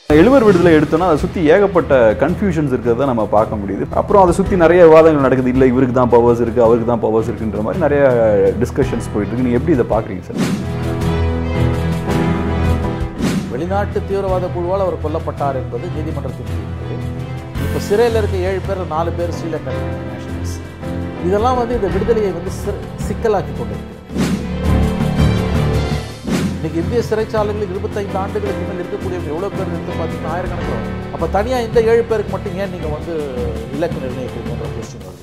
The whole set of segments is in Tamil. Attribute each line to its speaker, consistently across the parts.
Speaker 1: எழுவர் விடுதலை எடுத்தோம்னா அதை சுற்றி ஏகப்பட்ட கன்ஃபியூஷன்ஸ் இருக்கிறத நம்ம பார்க்க முடியுது அப்புறம் அதை சுற்றி நிறைய விவாதங்கள் நடக்குது இல்லை இவருக்கு தான் பவர்ஸ் இருக்குது அவருக்கு தான் பவர்ஸ் இருக்குன்ற மாதிரி நிறைய டிஸ்கஷன்ஸ் போயிட்டு இருக்கு நீங்கள் எப்படி இதை பார்க்குறீங்க சார்
Speaker 2: வெளிநாட்டு தீவிரவாத குழுவால் அவர் கொல்லப்பட்டார் என்பது நீதிமன்றத்தின் தீர்ப்பு இப்போ சிறையில் இருக்க ஏழு பேர் நாலு பேர் ஸ்ரீலங்கன் நேஷனல்ஸ் இதெல்லாம் வந்து இந்த விடுதலையை வந்து சிற- சிக்கலாக்கி கொண்டிருக்கு இன்னைக்கு இந்திய சிறைச்சாலைகளில் இருபத்தைந்து ஆண்டுகளுக்கு மேல் இருக்கக்கூடியவங்க எவ்வளோ பேர் இருந்து பார்த்தீங்கன்னா ஆயிரக்கணக்கில் அப்போ தனியாக இந்த ஏழு பேருக்கு மட்டும் ஏன் நீங்கள் வந்து இலக்கு நிர்ணயிக்கிறீங்கன்ற கொஸ்டின் வருது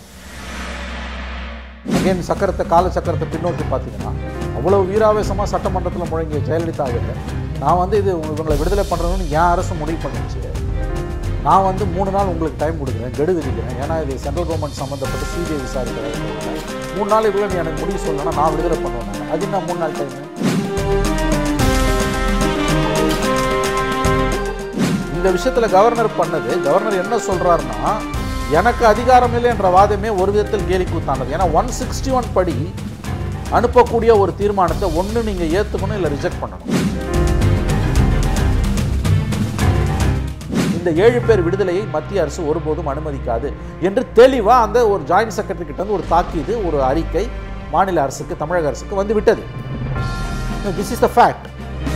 Speaker 2: அகைன் சக்கரத்தை கால சக்கரத்தை பின்னோக்கி பார்த்தீங்கன்னா அவ்வளோ வீராவேசமாக சட்டமன்றத்தில் முழங்கிய ஜெயலலிதா அவர்கள் நான் வந்து இது உங்க- இவங்களை விடுதலை பண்ணுறதுன்னு என் அரசு முடிவு பண்ணிச்சு நான் வந்து மூணு நாள் உங்களுக்கு டைம் கொடுக்குறேன் கெடு விதிக்கிறேன் ஏன்னா இது சென்ட்ரல் கவர்மெண்ட் சம்மந்தப்பட்ட சிபிஐ விசாரிக்கிறது மூணு நாளைக்குள்ள நீ எனக்கு முடிவு சொல்லணும்னா நான் விடுதலை பண்ணுவேன் அது என்ன மூணு நாள் டைம் இந்த விஷயத்தில் கவர்னர் பண்ணது கவர்னர் என்ன சொல்றாருன்னா எனக்கு அதிகாரம் இல்லை என்ற வாதமே ஒரு விதத்தில் கேலி கூத்தானது ஏன்னா ஒன் சிக்ஸ்டி ஒன் படி அனுப்பக்கூடிய ஒரு தீர்மானத்தை ஒன்று நீங்கள் ஏற்றுக்கணும் இல்லை ரிஜெக்ட் பண்ணணும் இந்த ஏழு பேர் விடுதலையை மத்திய அரசு ஒருபோதும் அனுமதிக்காது என்று தெளிவாக அந்த ஒரு ஜாயிண்ட் செக்ரட்டரி கிட்ட இருந்து ஒரு தாக்கீது ஒரு அறிக்கை மாநில அரசுக்கு தமிழக அரசுக்கு வந்து விட்டது திஸ் இஸ் த ஃபேக்ட்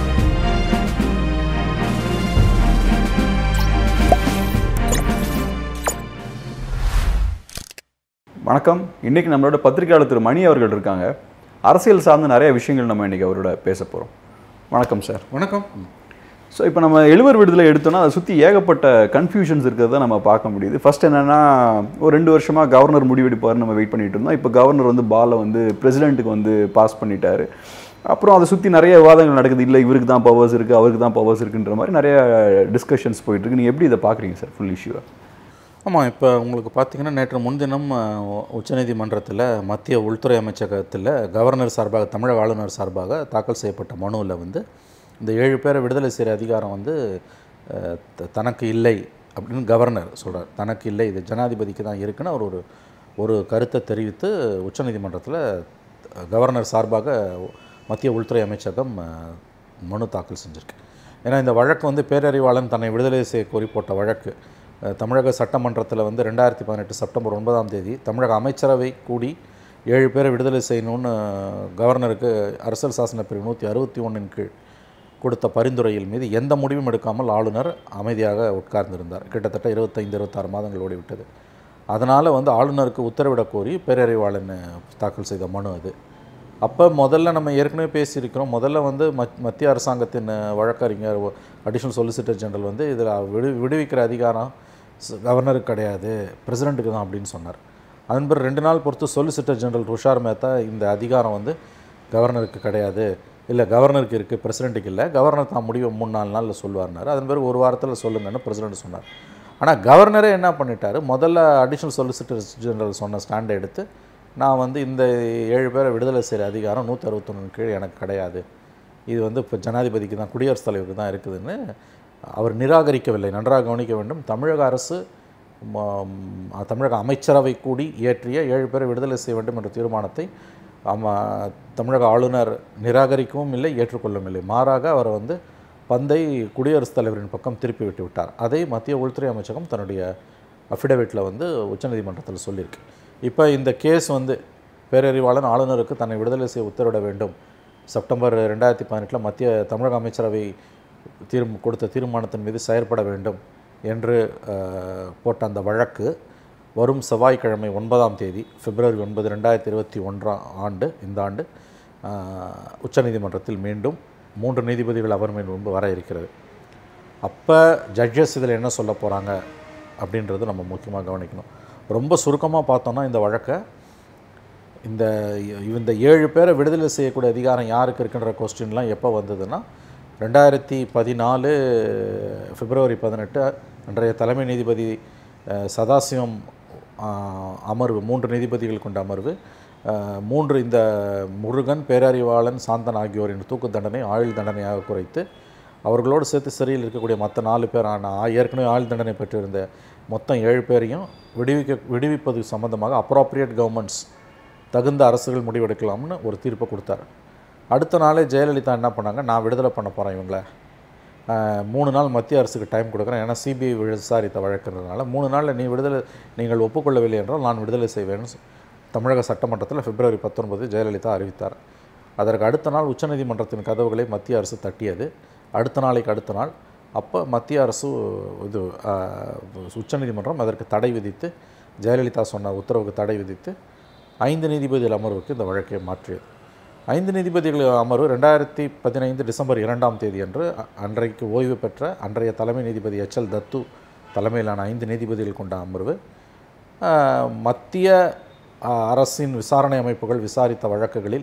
Speaker 1: வணக்கம் இன்னைக்கு நம்மளோட பத்திரிகையாளர் திரு மணி அவர்கள் இருக்காங்க அரசியல் சார்ந்த நிறைய விஷயங்கள் நம்ம இன்னைக்கு அவரோட பேச போகிறோம் வணக்கம் சார்
Speaker 3: வணக்கம்
Speaker 1: ஸோ இப்போ நம்ம எழுவர் விடுதலை எடுத்தோம்னா அதை சுற்றி ஏகப்பட்ட கன்ஃபியூஷன்ஸ் இருக்கிறத நம்ம பார்க்க முடியுது ஃபர்ஸ்ட் என்னன்னா ஒரு ரெண்டு வருஷமாக கவர்னர் முடிவெடுப்பார்னு நம்ம வெயிட் பண்ணிட்டு இருந்தோம் இப்போ கவர்னர் வந்து பாலை வந்து பிரசிடென்ட்டுக்கு வந்து பாஸ் பண்ணிட்டாரு அப்புறம் அதை சுற்றி நிறைய விவாதங்கள் நடக்குது இல்லை இவருக்கு தான் பவர்ஸ் இருக்குது அவருக்கு தான் பவர்ஸ் இருக்குன்ற மாதிரி நிறைய டிஸ்கஷன்ஸ் போயிட்டு இருக்கு நீங்கள் எப்படி இதை பார்க்குறீங்க சார் ஃபுல் இஷ்யூவை
Speaker 2: ஆமாம் இப்போ உங்களுக்கு பார்த்தீங்கன்னா நேற்று முன்தினம் அஹ், உ- உச்சநீதிமன்றத்தில் மத்திய உள்துறை அமைச்சகத்தில் கவர்னர் சார்பாக தமிழக ஆளுநர் சார்பாக தாக்கல் செய்யப்பட்ட மனுவில் வந்து இந்த ஏழு பேரை விடுதலை செய்கிற அதிகாரம் வந்து அஹ், த- தனக்கு இல்லை அப்படின்னு கவர்னர் சொல்கிறார் தனக்கு இல்லை இது ஜனாதிபதிக்கு தான் இருக்குன்னு அவர் ஒரு ஒரு கருத்தை தெரிவித்து உச்சநீதிமன்றத்தில் கவர்னர் சார்பாக மத்திய உள்துறை அமைச்சகம் அஹ், மனு தாக்கல் செஞ்சிருக்கு ஏன்னா இந்த வழக்கு வந்து பேரறிவாளன் தன்னை விடுதலை செய்ய கோரி போட்ட வழக்கு அஹ், தமிழக சட்டமன்றத்தில் வந்து ரெண்டாயிரத்தி பதினெட்டு செப்டம்பர் ஒன்பதாம் தேதி தமிழக அமைச்சரவை கூடி ஏழு பேரை விடுதலை செய்யணும்னு கவர்னருக்கு அரசியல் சாசன பிரிவு நூற்றி அறுபத்தி ஒன்றின் கீழ் கொடுத்த பரிந்துரையில் மீது எந்த முடிவும் எடுக்காமல் ஆளுநர் அமைதியாக உட்கார்ந்திருந்தார் கிட்டத்தட்ட இருபத்தைந்து இருபத்தாறு மாதங்கள் ஓடிவிட்டது அதனால் வந்து ஆளுநருக்கு உத்தரவிடக் கோரி பேரறிவாளன் தாக்கல் செய்த மனு அது அப்போ முதல்ல நம்ம ஏற்கனவே பேசியிருக்கிறோம் முதல்ல வந்து மத் மத்திய அரசாங்கத்தின் வழக்கறிஞர் அடிஷ்னல் சொலிசிட்டர் ஜெனரல் வந்து இதில் விடு விடுவிக்கிற அதிகாரம் ச- கவர்னருக்கு கிடையாது பிரசிடெண்ட்டுக்கு தான் அப்படின்னு சொன்னார் அதன் பிறகு ரெண்டு நாள் பொறுத்து சொலிசிட்டர் ஜெனரல் துஷார் மேத்தா இந்த அதிகாரம் வந்து கவர்னருக்கு கிடையாது இல்லை கவர்னருக்கு இருக்குது பிரசிடெண்ட்டுக்கு இல்லை கவர்னர் தான் முடிவு மூணு நாலு நாளில் சொல்லுவார்னாரு அதன் பிறகு ஒரு வாரத்தில் சொல்லுங்கன்னு பிரசிடெண்ட் சொன்னார் ஆனால் கவர்னரே என்ன பண்ணிட்டாரு முதல்ல அடிஷ்னல் சொலிசிட்டர் ஜெனரல் சொன்ன ஸ்டாண்டை எடுத்து நான் வந்து இந்த ஏழு பேரை விடுதலை செய்கிற அதிகாரம் நூற்றி அறுபத்தொன்னு கீழ் எனக்கு கிடையாது இது வந்து இப்போ ஜனாதிபதிக்கு தான் குடியரசுத் தலைவருக்கு தான் இருக்குதுன்னு அவர் நிராகரிக்கவில்லை நன்றாக கவனிக்க வேண்டும் தமிழக அரசு ம- ம், தமிழக அமைச்சரவை கூடி இயற்றிய ஏழு பேரை விடுதலை செய்ய வேண்டும் என்ற தீர்மானத்தை ஆமா தமிழக ஆளுநர் நிராகரிக்கவும் இல்லை ஏற்றுக்கொள்ளவும் இல்லை மாறாக அவர் வந்து பந்தை குடியரசுத் தலைவரின் பக்கம் திருப்பி விட்டு விட்டார் அதை மத்திய உள்துறை அமைச்சகம் தன்னுடைய அஃபிடவிட்டில் வந்து உச்சநீதிமன்றத்தில் சொல்லியிருக்கு இப்போ இந்த கேஸ் வந்து பேரறிவாளன் ஆளுநருக்கு தன்னை விடுதலை செய்ய உத்தரவிட வேண்டும் செப்டம்பர் ரெண்டாயிரத்தி பதினெட்டில் மத்திய தமிழக அமைச்சரவை தீர்ம் கொடுத்த தீர்மானத்தின் மீது செயற்பட வேண்டும் என்று அஹ், போட்ட அந்த வழக்கு வரும் செவ்வாய்க்கிழமை ஒன்பதாம் தேதி பிப்ரவரி ஒன்பது ரெண்டாயிரத்தி இருபத்தி ஒன்றாம் ஆண்டு இந்த ஆண்டு அஹ், உச்சநீதிமன்றத்தில் மீண்டும் மூன்று நீதிபதிகள் அமர்வின் முன்பு வர இருக்கிறது அப்போ ஜட்ஜஸ் இதில் என்ன சொல்ல போகிறாங்க அப்படின்றது நம்ம முக்கியமாக கவனிக்கணும் ரொம்ப சுருக்கமாக பார்த்தோம்னா இந்த வழக்கை இந்த இந்த ஏழு பேரை விடுதலை செய்யக்கூடிய அதிகாரம் யாருக்கு இருக்குன்ற கொஸ்டின்லாம் எப்போ வந்ததுன்னா ரெண்டாயிரத்தி பதினாலு பிப்ரவரி பதினெட்டு அன்றைய தலைமை நீதிபதி அஹ், சதாசிவம் அஹ், அமர்வு மூன்று நீதிபதிகள் கொண்ட அமர்வு அஹ், மூன்று இந்த முருகன் பேரறிவாளன் சாந்தன் ஆகியோரின் தூக்கு தண்டனை ஆயுள் தண்டனையாக குறைத்து அவர்களோடு சேர்த்து சிறையில் இருக்கக்கூடிய மற்ற நாலு பேரான ஆ- ஏற்கனவே ஆயுள் தண்டனை பெற்றிருந்த மொத்தம் ஏழு பேரையும் விடுவிக்க விடுவிப்பது சம்பந்தமாக அப்ராப்ரியேட் கவர்மெண்ட்ஸ் தகுந்த அரசுகள் முடிவெடுக்கலாம்னு ஒரு தீர்ப்பை கொடுத்தாரு அடுத்த நாளே ஜெயலலிதா என்ன பண்ணாங்க நான் விடுதலை பண்ண போகிறேன் இவங்கள ஆஹ், மூணு நாள் மத்திய அரசுக்கு டைம் கொடுக்குறேன் ஏன்னா சிபிஐ விசாரித்த வழக்குன்றதுனால மூணு நாளில் நீ விடுதலை நீங்கள் ஒப்புக்கொள்ளவில்லை என்றால் நான் விடுதலை செய்வேன்னு சொ- தமிழக சட்டமன்றத்தில் பிப்ரவரி பத்தொன்பது ஜெயலலிதா அறிவித்தார் அதற்கு அடுத்த நாள் உச்சநீதிமன்றத்தின் கதவுகளை மத்திய அரசு தட்டியது அடுத்த நாளைக்கு அடுத்த நாள் அப்போ மத்திய அரசு இது ஆஹ், உச்சநீதிமன்றம் அதற்கு தடை விதித்து ஜெயலலிதா சொன்ன உத்தரவுக்கு தடை விதித்து ஐந்து நீதிபதிகள் அமர்வுக்கு இந்த வழக்கை மாற்றியது ஐந்து நீதிபதிகள் அமர்வு ரெண்டாயிரத்தி பதினைந்து டிசம்பர் இரண்டாம் தேதி அன்று அ- அன்றைக்கு ஓய்வு பெற்ற அன்றைய தலைமை நீதிபதி எச் எல் தத்து தலைமையிலான ஐந்து நீதிபதிகள் கொண்ட அமர்வு ஆஹ், மத்திய ஆஹ், அரசின் விசாரணை அமைப்புகள் விசாரித்த வழக்குகளில்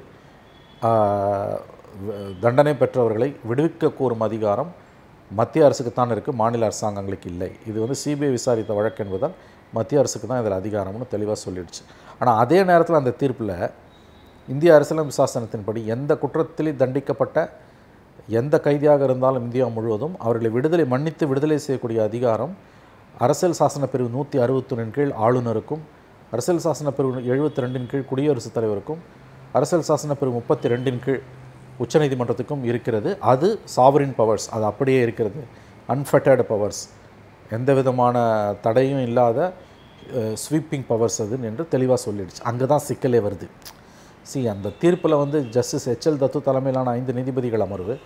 Speaker 2: ஆஹ், வ- தண்டனை பெற்றவர்களை விடுவிக்க கோரும் அதிகாரம் மத்திய அரசுக்குத்தான் இருக்குது மாநில அரசாங்கங்களுக்கு இல்லை இது வந்து சிபிஐ விசாரித்த வழக்கு என்பதால் மத்திய அரசுக்கு தான் இதில் அதிகாரம்னு தெளிவாக சொல்லிடுச்சு ஆனால் அதே நேரத்தில் அந்த தீர்ப்பில் இந்திய அரசியலமைப்பு சாசனத்தின்படி எந்த குற்றத்தில் தண்டிக்கப்பட்ட எந்த கைதியாக இருந்தாலும் இந்தியா முழுவதும் அவர்களை விடுதலை மன்னித்து விடுதலை செய்யக்கூடிய அதிகாரம் அரசியல் சாசன பிரிவு நூற்றி அறுபத்தொன்னின் கீழ் ஆளுநருக்கும் அரசியல் சாசன பிரிவு எழுபத்தி ரெண்டின் கீழ் குடியரசுத் தலைவருக்கும் அரசியல் சாசன பிரிவு முப்பத்தி ரெண்டின் கீழ் உச்சநீதிமன்றத்துக்கும் இருக்கிறது அது சாவரின் பவர்ஸ் அது அப்படியே இருக்கிறது அன்ஃபெட்டர்டு பவர்ஸ் எந்த விதமான தடையும் இல்லாத ஸ்வீப்பிங் பவர்ஸ் அது என்று தெளிவாக சொல்லிடுச்சு அங்கே தான் சிக்கலே வருது சி அந்த தீர்ப்பில் வந்து ஜஸ்டிஸ் எச்எல் தத்து தலைமையிலான ஐந்து நீதிபதிகள் அமர்வு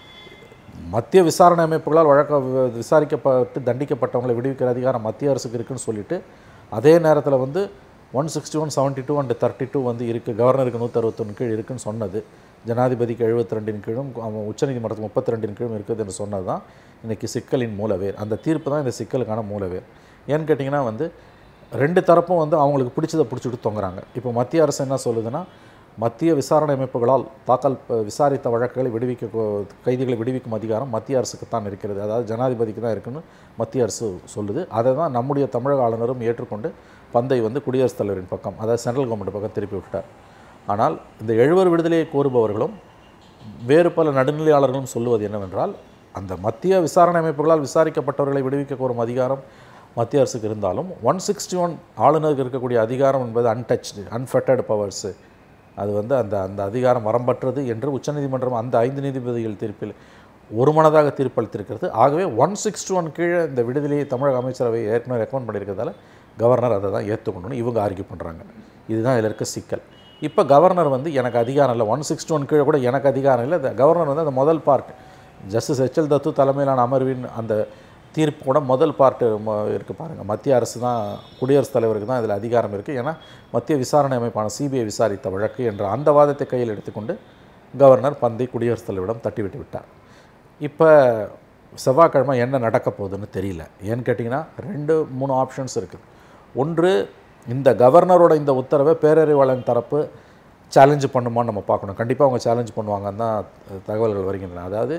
Speaker 2: மத்திய விசாரணை அமைப்புகளால் வழக்க வி- விசாரிக்கப்பட்டு தண்டிக்கப்பட்டவங்களை விடுவிக்கிற அதிகாரம் மத்திய அரசுக்கு இருக்குன்னு சொல்லிட்டு அதே நேரத்தில் வந்து one sixty one seventy two and thirty two வந்து இருக்குது கவர்னருக்கு நூற்றி அறுபத்தொன்று கீழ் இருக்குன்னு சொன்னது ஜனாதிபதிக்கு எழுபத்தி ரெண்டின் கீழும் அவன் உச்சநீதிமன்றத்துக்கு முப்பத்தி ரெண்டின் கீழும் இருக்குது என்று சொன்னது தான் இன்றைக்கி சிக்கலின் மூலவேர் அந்த தீர்ப்பு தான் இந்த சிக்கலுக்கான மூலவேர் ஏன்னு கேட்டிங்கன்னா வந்து ரெண்டு தரப்பும் வந்து அவங்களுக்கு பிடிச்சதை பிடிச்சிட்டு தொங்குறாங்க இப்போ மத்திய அரசு என்ன சொல்லுதுன்னா மத்திய விசாரணை அமைப்புகளால் தாக்கல் ப- விசாரித்த வழக்குகளை விடுவிக்க கோ- கைதிகளை விடுவிக்கும் அதிகாரம் மத்திய அரசுக்கு தான் இருக்கிறது அதாவது ஜனாதிபதிக்கு தான் இருக்குன்னு மத்திய அரசு சொல்லுது அதை தான் நம்முடைய தமிழக ஆளுநரும் ஏற்றுக்கொண்டு பந்தை வந்து குடியரசுத் தலைவரின் பக்கம் அதாவது சென்ட்ரல் கவர்மெண்ட் பக்கம் திருப்பி விட்டார் ஆனால் இந்த எழுவர் விடுதலையை கோருபவர்களும் வேறு பல நடுநிலையாளர்களும் சொல்லுவது என்னவென்றால் அந்த மத்திய விசாரணை அமைப்புகளால் விசாரிக்கப்பட்டவர்களை விடுவிக்க கோரும் அதிகாரம் மத்திய அரசுக்கு இருந்தாலும் ஒன் சிக்ஸ்டி ஒன் ஆளுநருக்கு இருக்கக்கூடிய அதிகாரம் என்பது அன்டச்டு அன்ஃபெட்டர்டு பவர்ஸு அது வந்து அந்த அந்த அதிகாரம் வரம்பற்றது என்று உச்சநீதிமன்றம் அந்த ஐந்து நீதிபதிகள் தீர்ப்பில் ஒருமனதாக தீர்ப்பளித்திருக்கிறது ஆகவே ஒன் சிக்ஸ்டி ஒன் கீழே இந்த விடுதலையை தமிழக அமைச்சரவை ஏற்கனவே ரெக்கமெண்ட் பண்ணியிருக்கிறதால கவர்னர் அதை தான் ஏற்றுக்கணும்னு இவங்க ஆர்கியூ பண்ணுறாங்க இதுதான் இதில் இருக்க சிக்கல் இப்போ கவர்னர் வந்து எனக்கு அதிகாரம் இல்லை ஒன் சிக்ஸ்டி ஒன் கீழே கூட எனக்கு அதிகாரம் இல்லை இந்த கவர்னர் வந்து அந்த முதல் பார்ட் ஜஸ்டிஸ் எச்எல் தத்து தலைமையிலான அமர்வின் அந்த தீர்ப்பு கூட முதல் பார்ட்டு இருக்குது பாருங்கள் மத்திய அரசு தான் குடியரசுத் தலைவருக்கு தான் இதில் அதிகாரம் இருக்குது ஏன்னா மத்திய விசாரணை அமைப்பான சிபிஐ விசாரித்த வழக்கு என்ற அந்த வாதத்தை கையில் எடுத்துக்கொண்டு கவர்னர் பந்தை குடியரசுத் தலைவரிடம் தட்டிவிட்டு விட்டார் இப்போ செவ்வாய்க்கிழமை என்ன நடக்க போகுதுன்னு தெரியல ஏன்னு கேட்டிங்கன்னா ரெண்டு மூணு ஆப்ஷன்ஸ் இருக்குது ஒன்று இந்த கவர்னரோட இந்த உத்தரவை பேரறிவாளன் தரப்பு சேலஞ்சு பண்ணுமான்னு நம்ம பார்க்கணும் கண்டிப்பாக அவங்க சேலஞ்ச் பண்ணுவாங்கன்னு தான் தகவல்கள் வருகின்றன அதாவது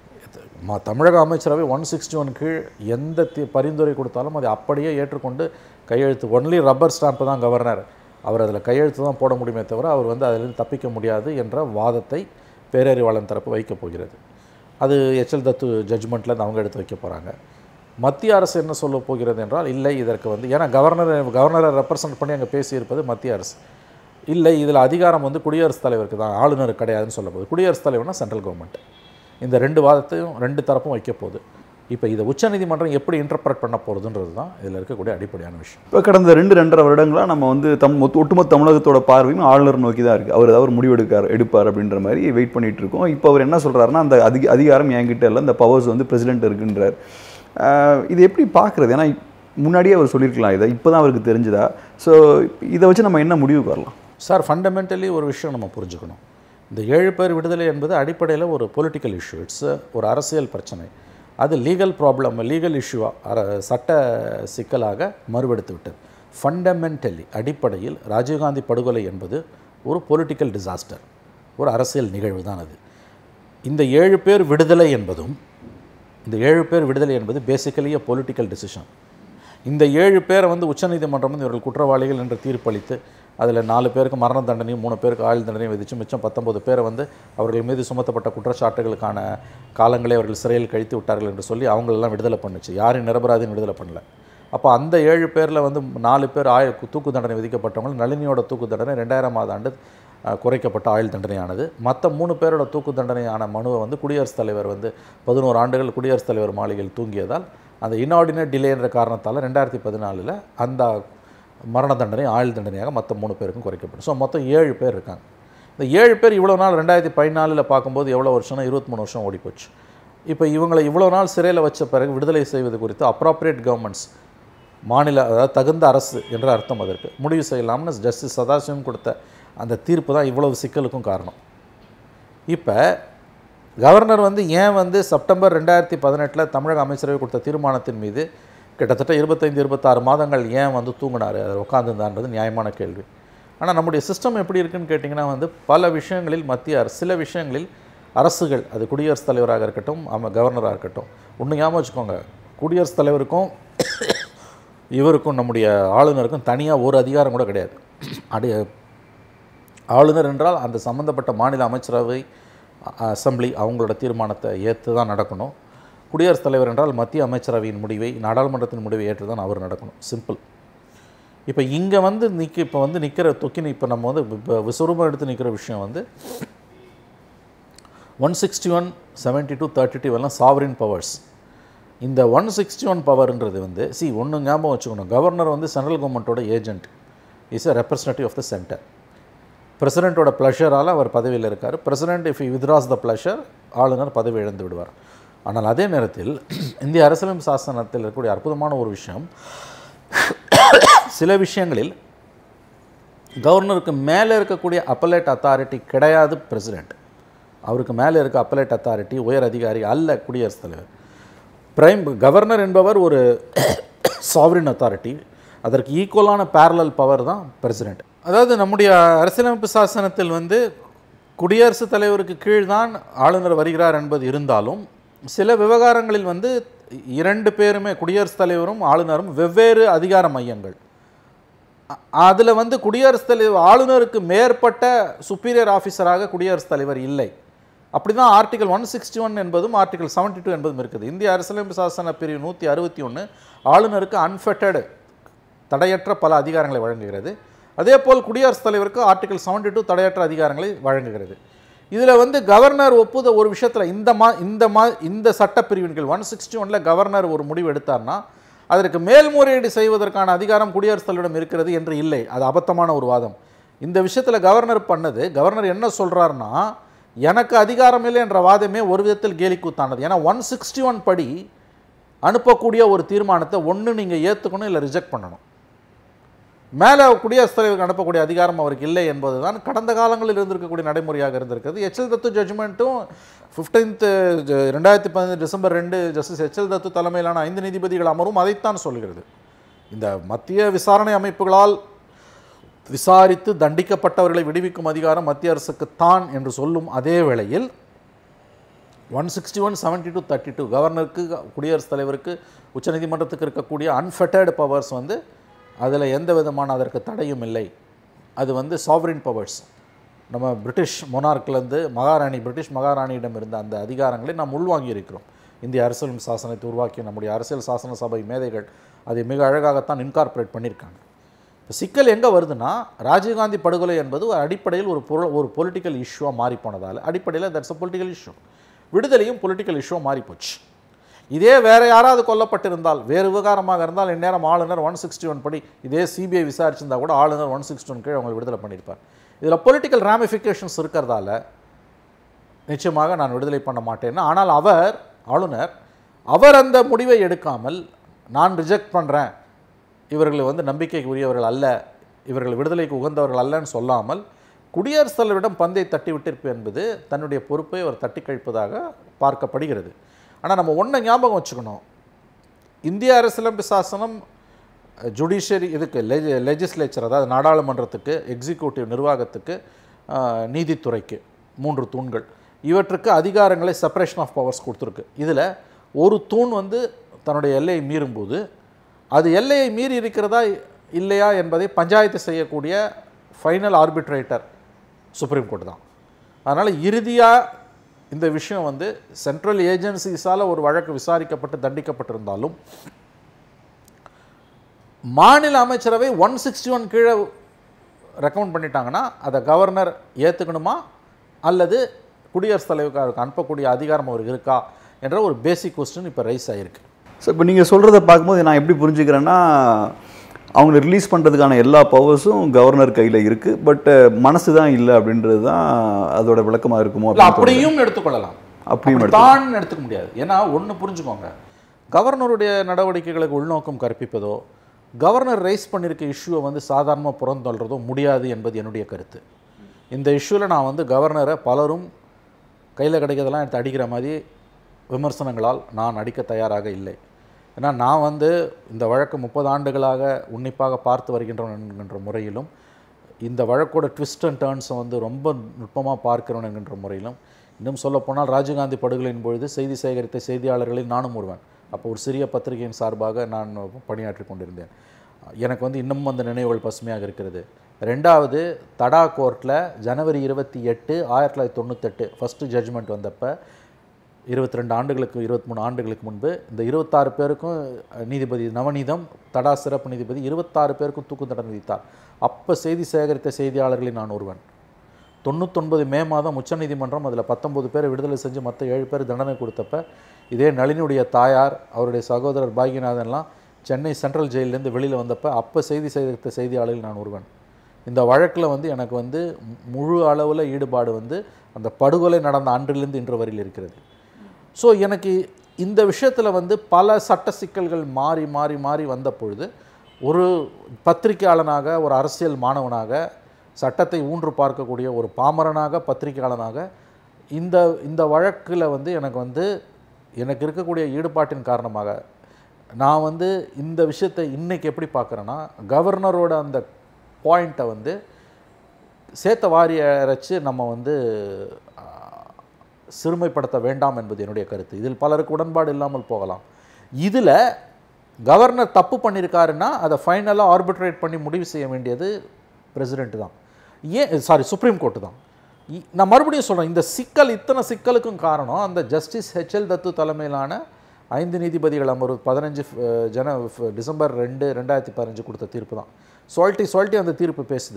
Speaker 2: ம தமிழக அமைச்சரவை ஒன் சிக்ஸ்டி ஒன் கீழ் எந்த தி பரிந்துரை கொடுத்தாலும் அதை அப்படியே ஏற்றுக்கொண்டு கையெழுத்து ஒன்லி ரப்பர் ஸ்டாம்ப்பு தான் கவர்னர் அவர் அதில் கையெழுத்து தான் போட முடியுமே தவிர அவர் வந்து அதிலிருந்து தப்பிக்க முடியாது என்ற வாதத்தை பேரறிவாளன் தரப்பு வைக்கப் போகிறது அது எச்எல் தத்து ஜட்ஜ்மெண்ட்டில் அவங்க எடுத்து வைக்க போகிறாங்க மத்திய அரசு என்ன சொல்ல போகிறது என்றால் இல்லை இதற்கு வந்து ஏன்னா கவர்னர் கவர்னரை ரெப்ரசன்ட் பண்ணி அங்கே பேசியிருப்பது மத்திய அரசு இல்லை இதில் அதிகாரம் வந்து குடியரசுத் தலைவருக்கு தான் ஆளுநருக்கு கிடையாதுன்னு சொல்ல போகுது குடியரசுத் தலைவர்னா சென்ட்ரல் கவர்மெண்ட் இந்த ரெண்டு வாதத்தையும் ரெண்டு தரப்பும் வைக்க போகுது இப்போ இதை உச்சநீதிமன்றம் எப்படி இன்டர்பிரட் பண்ண போகிறதுன்றது தான் இதில் இருக்கக்கூடிய அடிப்படையான விஷயம்
Speaker 1: இப்போ கடந்த ரெண்டு ரெண்டரை வருடங்களா நம்ம வந்து தம் மொத்த- ஒட்டுமொத்த தமிழகத்தோட பார்வையும் ஆளுநர் நோக்கி தான் இருக்குது அவர் அவர் முடிவெடுக்கார் எடுப்பார் அப்படின்ற மாதிரி வெயிட் பண்ணிட்டு இருக்கோம் இப்போ அவர் என்ன சொல்றாருன்னா அந்த அதிக அதிகாரம் என்கிட்ட இல்லை இந்த பவர்ஸ் வந்து பிரசிடென்ட் இருக்குன்றார் ஆஹ் இது எப்படி பார்க்குறது ஏன்னா முன்னாடியே அவர் சொல்லியிருக்கலாம் இதை இப்போ தான் அவருக்கு தெரிஞ்சுதா ஸோ இதை வச்சு நம்ம என்ன முடிவுக்கு வரலாம்
Speaker 2: சார் ஃபண்டமெண்டலி ஒரு விஷயம் நம்ம புரிஞ்சுக்கணும் இந்த ஏழு பேர் விடுதலை என்பது அடிப்படையில் ஒரு பொலிட்டிக்கல் இஷ்யூ இட்ஸ் ஒரு அரசியல் பிரச்சனை அது லீகல் ப்ராப்ளம் லீகல் இஷ்யூவாக சட்ட சிக்கலாக மறுவெடுத்து விட்டது ஃபண்டமெண்டலி அடிப்படையில் ராஜீவ்காந்தி படுகொலை என்பது ஒரு பொலிட்டிக்கல் டிசாஸ்டர் ஒரு அரசியல் நிகழ்வு தான் அது இந்த ஏழு பேர் விடுதலை என்பதும் இந்த ஏழு பேர் விடுதலை என்பது பேசிக்கலி a பொலிட்டிக்கல் decision இந்த ஏழு பேரை வந்து உச்சநீதிமன்றம் வந்து இவர்கள் குற்றவாளிகள் என்று தீர்ப்பளித்து அதில் நாலு பேருக்கு மரண தண்டனையும் மூணு பேருக்கு ஆயுள் தண்டனையும் விதித்து மிச்சம் பத்தொன்பது பேரை வந்து அவர்கள் மீது சுமத்தப்பட்ட குற்றச்சாட்டுகளுக்கான காலங்களை அவர்கள் சிறையில் கழித்து விட்டார்கள் என்று சொல்லி அவங்களெல்லாம் விடுதலை பண்ணுச்சு யாரையும் நிரபராதியும் விடுதலை பண்ணல அப்போ அந்த ஏழு பேரில் வந்து நாலு பேர் ஆய தூக்கு தண்டனை விதிக்கப்பட்டவங்க நளினியோட தூக்கு தண்டனை ரெண்டாயிரமாவது ஆண்டு அஹ், குறைக்கப்பட்ட ஆயுள் தண்டனையானது மற்ற மூணு பேரோட தூக்கு தண்டனையான மனுவை வந்து குடியரசுத் தலைவர் வந்து பதினோரு ஆண்டுகள் குடியரசுத் தலைவர் மாளிகையில் தூங்கியதால் அந்த இன்ஆர்டினேட் டிலேன்ற காரணத்தால் ரெண்டாயிரத்தி பதினாலில் அந்த மரண தண்டனை ஆயுள் தண்டனையாக மற்ற மூணு பேருக்கும் குறைக்கப்படும் ஸோ மொத்தம் ஏழு பேர் இருக்காங்க இந்த ஏழு பேர் இவ்வளோ நாள் ரெண்டாயிரத்தி பதினாலில் பார்க்கும்போது எவ்வளோ வருஷம்னா இருபத்தி மூணு வருஷம் ஓடிப்போச்சு இப்போ இவங்களை இவ்வளோ நாள் சிறையில் வச்ச பிறகு விடுதலை செய்வது குறித்து அப்ராப்ரியேட் கவர்மெண்ட்ஸ் மாநில அதாவது தகுந்த அரசு என்ற அர்த்தம் அதற்கு முடிவு செய்யலாம்னு ஜஸ்டிஸ் சதாசிவம் கொடுத்த அந்த தீர்ப்பு தான் இவ்வளவு சிக்கலுக்கும் காரணம் இப்போ கவர்னர் வந்து ஏன் வந்து செப்டம்பர் ரெண்டாயிரத்தி பதினெட்டில் தமிழக அமைச்சரவை கொடுத்த தீர்மானத்தின் மீது கிட்டத்தட்ட இருபத்தைந்து இருபத்தாறு மாதங்கள் ஏன் வந்து தூங்கினார் அதில் உட்காந்துருந்தான்றது நியாயமான கேள்வி ஆனால் நம்முடைய சிஸ்டம் எப்படி இருக்குன்னு கேட்டிங்கன்னா வந்து பல விஷயங்களில் மத்திய அரசு சில விஷயங்களில் அரசுகள் அது குடியரசுத் தலைவராக இருக்கட்டும் ஆமா கவர்னராக இருக்கட்டும் ஒன்று ஞாபகம் வச்சுக்கோங்க குடியரசுத் தலைவருக்கும் இவருக்கும் நம்முடைய ஆளுநருக்கும் தனியாக ஒரு அதிகாரம் கூட கிடையாது அடி ஆளுநர் என்றால் அந்த சம்பந்தப்பட்ட மாநில அமைச்சரவை அ- அசெம்பிளி அவங்களோட தீர்மானத்தை ஏற்று தான் நடக்கணும் குடியரசுத் தலைவர் என்றால் மத்திய அமைச்சரவையின் முடிவை நாடாளுமன்றத்தின் முடிவை ஏற்று தான் அவர் நடக்கணும் சிம்பிள் இப்போ இங்கே வந்து நிற்க இப்போ வந்து நிற்கிற தொக்கினி இப்போ நம்ம வந்து இப்போ விஸ்வரூபம் எடுத்து நிற்கிற விஷயம் வந்து one sixty one seventy two thirty two எல்லாம் சாவரின் பவர்ஸ் இந்த ஒன் சிக்ஸ்டி ஒன் பவர்ன்றது வந்து சி ஒன்று ஞாபகம் வச்சுக்கணும் கவர்னர் வந்து சென்ட்ரல் கவர்மெண்ட்டோட agent is a representative of the centre பிரசிடெண்ட்டோட ப்ளஷரால் அவர் பதவியில் இருக்கார் president if withdraws the pleasure ஆளுநர் பதவி இழந்து விடுவார் ஆனால் அதே நேரத்தில் இந்திய அரசியலமைப்பு சாசனத்தில் இருக்கக்கூடிய அற்புதமான ஒரு விஷயம் சில விஷயங்களில் கவர்னருக்கு மேலே இருக்கக்கூடிய அப்பலேட் அத்தாரிட்டி கிடையாது பிரசிடெண்ட் அவருக்கு மேலே இருக்க அப்பலேட் அத்தாரிட்டி உயர் அதிகாரி அல்ல குடியரசுத் தலைவர் பிரைம் கவர்னர் என்பவர் ஒரு சாவரின் அத்தாரிட்டி அதற்கு ஈக்குவலான பேரலல் பவர் தான் பிரசிடெண்ட் அதாவது நம்முடைய அரசியலமைப்பு சாசனத்தில் வந்து குடியரசுத் தலைவருக்கு கீழ் தான் ஆளுநர் வருகிறார் என்பது இருந்தாலும் சில விவகாரங்களில் வந்து இரண்டு பேருமே குடியரசுத் தலைவரும் ஆளுநரும் வெவ்வேறு அதிகார மையங்கள் அதில் வந்து குடியரசுத் தலைவர் ஆளுநருக்கு மேற்பட்ட சுப்பீரியர் ஆஃபீஸராக குடியரசுத் தலைவர் இல்லை அப்படி தான் ஆர்டிகல் ஒன் சிக்ஸ்டி ஒன் என்பதும் ஆர்டிகல் செவன்ட்டி டூ என்பதும் இருக்குது இந்திய அரசியலமைப்பு சாசன பிரிவு நூற்றி அறுபத்தி ஒன்று ஆளுநருக்கு அன்ஃபெட்டடு தடையற்ற பல அதிகாரங்களை வழங்குகிறது அதே போல் குடியரசுத் தலைவருக்கு ஆர்டிகல் செவன்ட்டி டூ தடையற்ற அதிகாரங்களை வழங்குகிறது இதில் வந்து கவர்னர் ஒப்புத ஒரு விஷயத்தில் இந்த மா இந்த மா இந்த சட்டப்பிரிவின் கீழ் ஒன் சிக்ஸ்டி ஒனில் கவர்னர் ஒரு முடிவு எடுத்தார்னா அதற்கு மேல்முறையீடு செய்வதற்கான அதிகாரம் குடியரசுத் தலைவரிடம் இருக்கிறது என்று இல்லை அது அபத்தமான ஒரு வாதம் இந்த விஷயத்தில் கவர்னர் பண்ணது கவர்னர் என்ன சொல்கிறாருன்னா எனக்கு அதிகாரம் இல்லை என்ற வாதமே ஒரு விதத்தில் கேலிக்கூத்தானது ஏன்னா ஒன் சிக்ஸ்டி ஒன் படி அனுப்பக்கூடிய ஒரு தீர்மானத்தை ஒன்று நீங்கள் ஏற்றுக்கணும் இல்லை ரிஜெக்ட் பண்ணணும் மேலே குடியரசுத் தலைவருக்கு அனுப்பக்கூடிய அதிகாரம் அவருக்கு இல்லை என்பதுதான் கடந்த காலங்களில் இருந்திருக்கக்கூடிய நடைமுறையாக இருந்திருக்கிறது எச்எல் தத்து ஜட்ஜ்மெண்ட்டும் ஃபிஃப்டீன்த்து ரெண்டாயிரத்தி பதினஞ்சு டிசம்பர் ரெண்டு ஜஸ்டிஸ் எச்எல் தத்து தலைமையிலான ஐந்து நீதிபதிகள் அமரும் அதைத்தான் சொல்கிறது இந்த மத்திய விசாரணை அமைப்புகளால் விசாரித்து தண்டிக்கப்பட்டவர்களை விடுவிக்கும் அதிகாரம் மத்திய அரசுக்கு தான் என்று சொல்லும் அதே வேளையில் one sixty one seventy two thirty two கவர்னருக்கு குடியரசுத் தலைவருக்கு உச்சநீதிமன்றத்துக்கு இருக்கக்கூடிய அன்ஃபெட்டர்டு பவர்ஸ் வந்து அதில் எந்த விதமான அதற்கு தடையும் இல்லை அது வந்து சாவரின் பவர்ஸ் நம்ம பிரிட்டிஷ் மொனார்க்லேருந்து மகாராணி பிரிட்டிஷ் மகாராணியிடம் இருந்த அந்த அதிகாரங்களை நாம் உள்வாங்கி இருக்கிறோம் இந்திய அரசியல் சாசனத்தை உருவாக்கிய நம்முடைய அரசியல் சாசன சபை மேதைகள் அதை மிக அழகாகத்தான் இன்கார்ப்பரேட் பண்ணியிருக்காங்க இப்போ சிக்கல் எங்கே வருதுன்னா ராஜீவ்காந்தி படுகொலை என்பது ஒரு அடிப்படையில் ஒரு பொருள் ஒரு பொலிட்டிக்கல் இஷ்யூவாக மாறி போனதால் அடிப்படையில் தட்ஸ் அ பொலிட்டிக்கல் இஷ்யூ விடுதலையும் பொலிட்டிக்கல் இஷ்யூவாக மாறி போச்சு இதே வேற யாராவது கொல்லப்பட்டிருந்தால் வேறு விவகாரமாக இருந்தால் இந்நேரம் ஆளுநர் ஒன் சிக்ஸ்டி ஒன் படி இதே சிபிஐ விசாரிச்சிருந்தா கூட ஆளுநர் ஒன் சிக்ஸ்டி ஒன் கீழ் அவங்க விடுதலை பண்ணியிருப்பார் இதில் பொலிட்டிக்கல் ராமிஃபிகேஷன்ஸ் இருக்கிறதால நிச்சயமாக நான் விடுதலை பண்ண மாட்டேன்னு ஆனால் அவர் ஆளுநர் அவர் அந்த முடிவை எடுக்காமல் நான் ரிஜெக்ட் பண்ணுறேன் இவர்கள் வந்து நம்பிக்கைக்கு உரியவர்கள் அல்ல இவர்கள் விடுதலைக்கு உகந்தவர்கள் அல்லன்னு சொல்லாமல் குடியரசுத் தலைவரிடம் பந்தை தட்டி விட்டிருப்பு என்பது தன்னுடைய பொறுப்பை அவர் தட்டி கழிப்பதாக பார்க்கப்படுகிறது ஆனால் நம்ம ஒன்றை ஞாபகம் வச்சுக்கணும் இந்திய அரசியலமைப்பு சாசனம் ஜுடிஷியரி இதுக்கு லெஜி லெஜிஸ்லேச்சர் அதாவது நாடாளுமன்றத்துக்கு எக்ஸிக்யூட்டிவ் நிர்வாகத்துக்கு அஹ், நீதித்துறைக்கு மூன்று தூண்கள் இவற்றுக்கு அதிகாரங்களை செப்பரேஷன் ஆஃப் பவர்ஸ் கொடுத்துருக்கு இதில் ஒரு தூண் வந்து தன்னுடைய எல்லையை மீறும்போது அது எல்லையை மீறி இருக்கிறதா இல்லையா என்பதை பஞ்சாயத்து செய்யக்கூடிய ஃபைனல் ஆர்பிட்ரேட்டர் சுப்ரீம் கோர்ட் தான் அதனால் இறுதியாக இந்த விஷயம் வந்து சென்ட்ரல் ஏஜென்சிஸால் ஒரு வழக்கு விசாரிக்கப்பட்டு தண்டிக்கப்பட்டிருந்தாலும் மாநில அமைச்சரவை ஒன் சிக்ஸ்டி ஒன் கீழே ரெக்கமெண்ட் பண்ணிட்டாங்கன்னா அதை கவர்னர் ஏற்றுக்கணுமா அல்லது குடியரசுத் தலைவருக்கு அனுப்பக்கூடிய அதிகாரம் அவருக்கு இருக்கா என்ற ஒரு பேசிக் கொஸ்டின் இப்போ ரைஸ் ஆகிருக்கு
Speaker 1: ஸோ இப்போ நீங்கள் சொல்கிறத பார்க்கும்போது நான் எப்படி புரிஞ்சுக்கிறேன்னா அவங்கள ரிலீஸ் பண்ணுறதுக்கான எல்லா பவர்ஸும் கவர்னர் கையில் இருக்குது பட் மனசு தான் இல்லை அப்படின்றது தான் அதோட விளக்கமாக இருக்குமோ
Speaker 2: இல்லை
Speaker 1: அப்படின்னு தோணுது.
Speaker 2: அப்படியும் எடுத்துக்கொள்ளலாம்
Speaker 1: அப்படியும்
Speaker 2: தான் எடுத்துக்க முடியாது ஏன்னா ஒன்று புரிஞ்சுக்கோங்க கவர்னருடைய நடவடிக்கைகளுக்கு உள்நோக்கம் கற்பிப்பதோ கவர்னர் ரைஸ் பண்ணியிருக்க இஷ்யூவை வந்து சாதாரணமாக புறந்தள்ளுறதோ முடியாது என்பது என்னுடைய கருத்து இந்த இஷ்யூவில் நான் வந்து கவர்னரை பலரும் கையில் கிடைக்கிறதெல்லாம் எடுத்து அடிக்கிற மாதிரி விமர்சனங்களால் நான் அடிக்க தயாராக இல்லை ஏன்னா நான் வந்து இந்த வழக்கு முப்பது ஆண்டுகளாக உன்னிப்பாக பார்த்து வருகின்றவன் என்கின்ற முறையிலும் இந்த வழக்கோட ட்விஸ்ட் அண்ட் டேர்ன்ஸை வந்து ரொம்ப நுட்பமாக பார்க்கிறவன் என்கின்ற முறையிலும் இன்னும் சொல்லப்போனால் ராஜீவ்காந்தி படுகொலையின் பொழுது செய்தி சேகரித்த செய்தியாளர்களில் நானும் ஒருவன் அப்போ ஒரு சிறிய பத்திரிகையின் சார்பாக நான் பணியாற்றி கொண்டிருந்தேன் எனக்கு வந்து இன்னும் அந்த நினைவுகள் பசுமையாக இருக்கிறது ரெண்டாவது தடா கோர்ட்டில் ஜனவரி இருபத்தி எட்டு ஆயிரத்தி தொள்ளாயிரத்தி தொண்ணூத்தெட்டு ஃபஸ்ட்டு ஜட்ஜ்மெண்ட் வந்தப்போ இருபத்தி ரெண்டு ஆண்டுகளுக்கு இருபத்தி மூணு ஆண்டுகளுக்கு முன்பு இந்த இருபத்தாறு பேருக்கும் அஹ், நீதிபதி நவநீதம் தடா சிறப்பு நீதிபதி இருபத்தாறு பேருக்கும் தூக்கு தண்டனை விதித்தார் அப்போ செய்தி சேகரித்த செய்தியாளர்களில் நான் ஒருவன் தொண்ணூத்தொன்பது மே மாதம் உச்சநீதிமன்றம் அதில் பத்தொன்பது பேரை விடுதலை செஞ்சு மற்ற ஏழு பேர் தண்டனை கொடுத்தப்ப இதே நளினியுடைய தாயார் அவருடைய சகோதரர் பாக்யநாதன்லாம் சென்னை சென்ட்ரல் ஜெயிலேருந்து வெளியில் வந்தப்போ அப்போ செய்தி சேகரித்த செய்தியாளர்கள் நான் ஒருவன் இந்த வழக்கில் வந்து எனக்கு வந்து மு- முழு அளவில் ஈடுபாடு வந்து அந்த படுகொலை நடந்த அன்றிலிருந்து இன்று வரையில் இருக்கிறது ஸோ எனக்கு இந்த விஷயத்தில் வந்து பல சட்ட சிக்கல்கள் மாறி மாறி மாறி வந்த பொழுது ஒரு பத்திரிகையாளனாக ஒரு அரசியல் மாணவனாக சட்டத்தை ஊன்று பார்க்கக்கூடிய ஒரு பாமரனாக பத்திரிகையாளனாக இந்த இந்த வழக்கில் வந்து எனக்கு வந்து எனக்கு இருக்கக்கூடிய ஈடுபாட்டின் காரணமாக நான் வந்து இந்த விஷயத்தை இன்னைக்கு எப்படி பார்க்குறேன்னா கவர்னரோட அந்த பாயிண்ட்டை வந்து சேத்த வாரி அரைச்சு நம்ம வந்து ஆ, சிறுமைப்படுத்த வேண்டாம் என்பது என்னுடைய கருத்து இதில் பலருக்கு உடன்பாடு இல்லாமல் போகலாம் இதில் கவர்னர் தப்பு பண்ணியிருக்காருன்னா அதை ஃபைனலாக ஆர்பிட்ரேட் பண்ணி முடிவு செய்ய வேண்டியது பிரசிடென்ட் தான் ஏன் சாரி சுப்ரீம் கோர்ட்டு தான் இ- நான் மறுபடியும் சொல்கிறேன் இந்த சிக்கல் இத்தனை சிக்கலுக்கும் காரணம் அந்த ஜஸ்டிஸ் ஹெச்எல் தத்து தலைமையிலான ஐந்து நீதிபதிகள் அமர்வு பதினஞ்சு அஹ், ஜன ஃப- டிசம்பர் ரெண்டு ரெண்டாயிரத்தி பதினஞ்சு கொடுத்த தீர்ப்பு தான் சொல்லிட்டு சொல்லிட்டு அந்த தீர்ப்பு பேசுது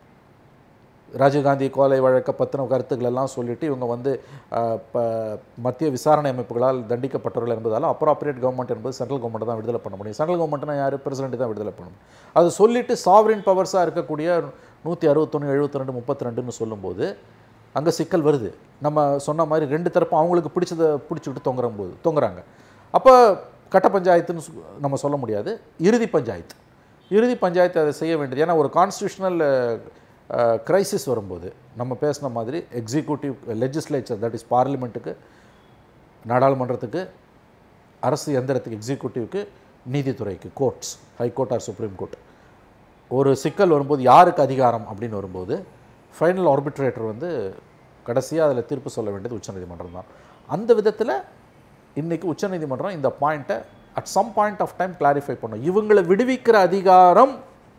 Speaker 2: ராஜீவ்காந்தி கொலை வழக்க பற்றின கருத்துக்கள் எல்லாம் சொல்லிட்டு இவங்க வந்து அஹ், ப மத்திய விசாரணை அமைப்புகளால் தண்டிக்கப்பட்டவர்கள் என்பதால் அப்ராப்ரியேட் கவர்மெண்ட் என்பது சென்ட்ரல் கவர்மெண்ட் தான் விடுதலை பண்ண முடியும் சென்ட்ரல் கவர்மெண்ட்னா யார் பிரசிடென்ட் தான் விடுதலை பண்ண முடியும் அது சொல்லிட்டு சாவரின் பவர்ஸாக இருக்கக்கூடிய நூற்றி அறுபத்தொன்று எழுபத்தி ரெண்டு முப்பத்தி ரெண்டுன்னு சொல்லும்போது அங்கே சிக்கல் வருது நம்ம சொன்ன மாதிரி ரெண்டு தரப்பும் அவங்களுக்கு பிடிச்சதை பிடிச்சிக்கிட்டு தொங்குற போது தொங்குறாங்க அப்போ கட்ட பஞ்சாயத்துன்னு சொ- நம்ம சொல்ல முடியாது இறுதி பஞ்சாயத்து இறுதி பஞ்சாயத்து அதை செய்ய வேண்டியது ஏன்னா ஒரு கான்ஸ்டியூஷனல் கிரைசிஸ் வரும்போது நம்ம பேசின மாதிரி எக்ஸிக்யூட்டிவ் லெஜிஸ்லேச்சர் தட் இஸ் பார்லிமெண்ட்டுக்கு நாடாளுமன்றத்துக்கு அரசு எந்திரத்துக்கு எக்ஸிக்யூட்டிவ்க்கு நீதித்துறைக்கு courts high court or supreme court ஒரு சிக்கல் வரும்போது யாருக்கு அதிகாரம் அப்படின்னு வரும்போது ஃபைனல் ஆர்பிட்ரேட்டர் வந்து கடைசியாக அதில் தீர்ப்பு சொல்ல வேண்டியது உச்சநீதிமன்றம் தான் அந்த விதத்தில் இன்றைக்கி உச்சநீதிமன்றம் இந்த பாயிண்ட்டை at some point of time clarify பண்ணும் இவங்களை விடுவிக்கிற அதிகாரம்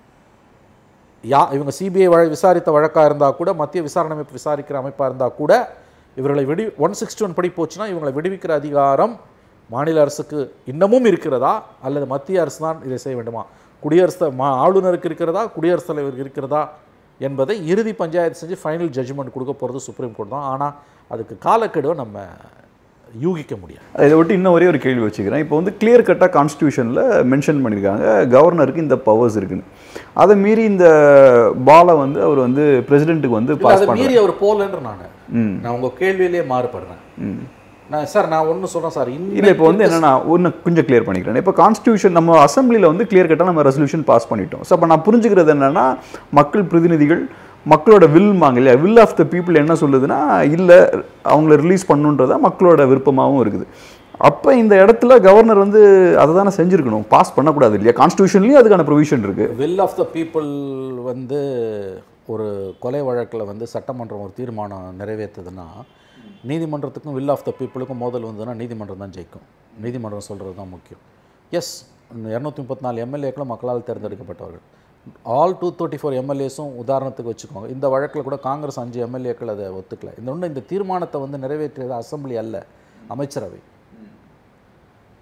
Speaker 2: யா இவங்க சிபிஐ வழ விசாரித்த வழக்காக இருந்தால் கூட மத்திய விசாரணை அமைப்பு விசாரிக்கிற அமைப்பாக இருந்தால் கூட இவர்களை விடி ஒன் சிக்ஸ்டி ஒன் படி போச்சுன்னா இவங்களை விடுவிக்கிற அதிகாரம் மாநில அரசுக்கு இன்னமும் இருக்கிறதா அல்லது மத்திய அரசு தான் இதை செய்ய வேண்டுமா குடியரசு மா ஆளுநருக்கு இருக்கிறதா குடியரசுத் தலைவருக்கு இருக்கிறதா என்பதை இறுதி பஞ்சாயத்து செஞ்சு ஃபைனல் ஜட்ஜ்மெண்ட் கொடுக்க போகிறது சுப்ரீம் கோர்ட் தான் ஆனால் அதுக்கு காலக்கெடுவை நம்ம யூகிக்க முடியாது
Speaker 1: இதை விட்டு இன்னும் ஒரே ஒரு கேள்வி வச்சுக்கிறேன் இப்போ வந்து கிளியர் கட்டாக கான்ஸ்டியூஷனில் மென்ஷன் பண்ணியிருக்காங்க கவர்னருக்கு இந்த பவர்ஸ் இருக்குன்னு அதை மீறி இந்த பாலை வந்து அவர் வந்து பிரசிடென்ட்டுக்கு வந்து
Speaker 2: இல்ல,
Speaker 1: பாஸ்
Speaker 2: அதை
Speaker 1: பண்ணுறாரு
Speaker 2: மீறி அவர் போகலன்ற நான்
Speaker 1: ம்
Speaker 2: நான் உங்கள் கேள்வியிலே மாறுபடுறேன்
Speaker 1: ம்
Speaker 2: நான் சார் நான் ஒன்று சொல்கிறேன் சார்
Speaker 1: இல்லை இப்போ வந்து என்னன்னா ஒன்று கொஞ்சம் கிளியர் பண்ணிக்கிறேன் இப்போ கான்ஸ்டியூஷன் நம்ம அசம்பிளியில் வந்து கிளியர் கட்டாக நம்ம ரெசல்யூஷன் பாஸ் பண்ணிட்டோம் ஸோ அப்போ நான் புரிஞ்சுக்கிறது என்னன்னா மக்கள் பிரதிநிதிகள் மக்களோட வில்மாங்க இல்லையா வில் ஆஃப் த பீப்புள் என்ன சொல்லுதுன்னா இல்லை அவங்கள ரிலீஸ் பண்ணுன்றதா மக்களோட விருப்பமாகவும் இருக்குது அப்போ இந்த இடத்துல கவர்னர் வந்து அதை தானே செஞ்சுருக்கணும் பாஸ் பண்ணக்கூடாது இல்லையா கான்ஸ்டியூஷன்லேயும் அதுக்கான ப்ரொவிஷன் இருக்குது
Speaker 2: வில் ஆஃப் த பீப்புள் வந்து ஒரு கொலை வழக்கில் வந்து சட்டமன்றம் ஒரு தீர்மானம் நிறைவேற்றுதுன்னா நீதிமன்றத்துக்கும் வில் ஆஃப் த பீப்புளுக்கும் மோதல் வந்ததுன்னா நீதிமன்றம் தான் ஜெயிக்கும் நீதிமன்றம் சொல்கிறது தான் முக்கியம் எஸ் இரநூத்தி முப்பத்தி நாலு எம்எல்ஏக்களும் மக்களால் தேர்ந்தெடுக்கப்பட்டவர்கள் ஆல் டூ தேர்ட்டி ஃபோர் எம்எல்ஏஸும் உதாரணத்துக்கு வச்சுக்கோங்க இந்த வழக்கில் கூட காங்கிரஸ் அஞ்சு எம்எல்ஏக்கள் அதை ஒத்துக்கல இந்த ஒன்று இந்த தீர்மானத்தை வந்து நிறைவேற்றியது அசெம்பிளி அல்ல அமைச்சரவை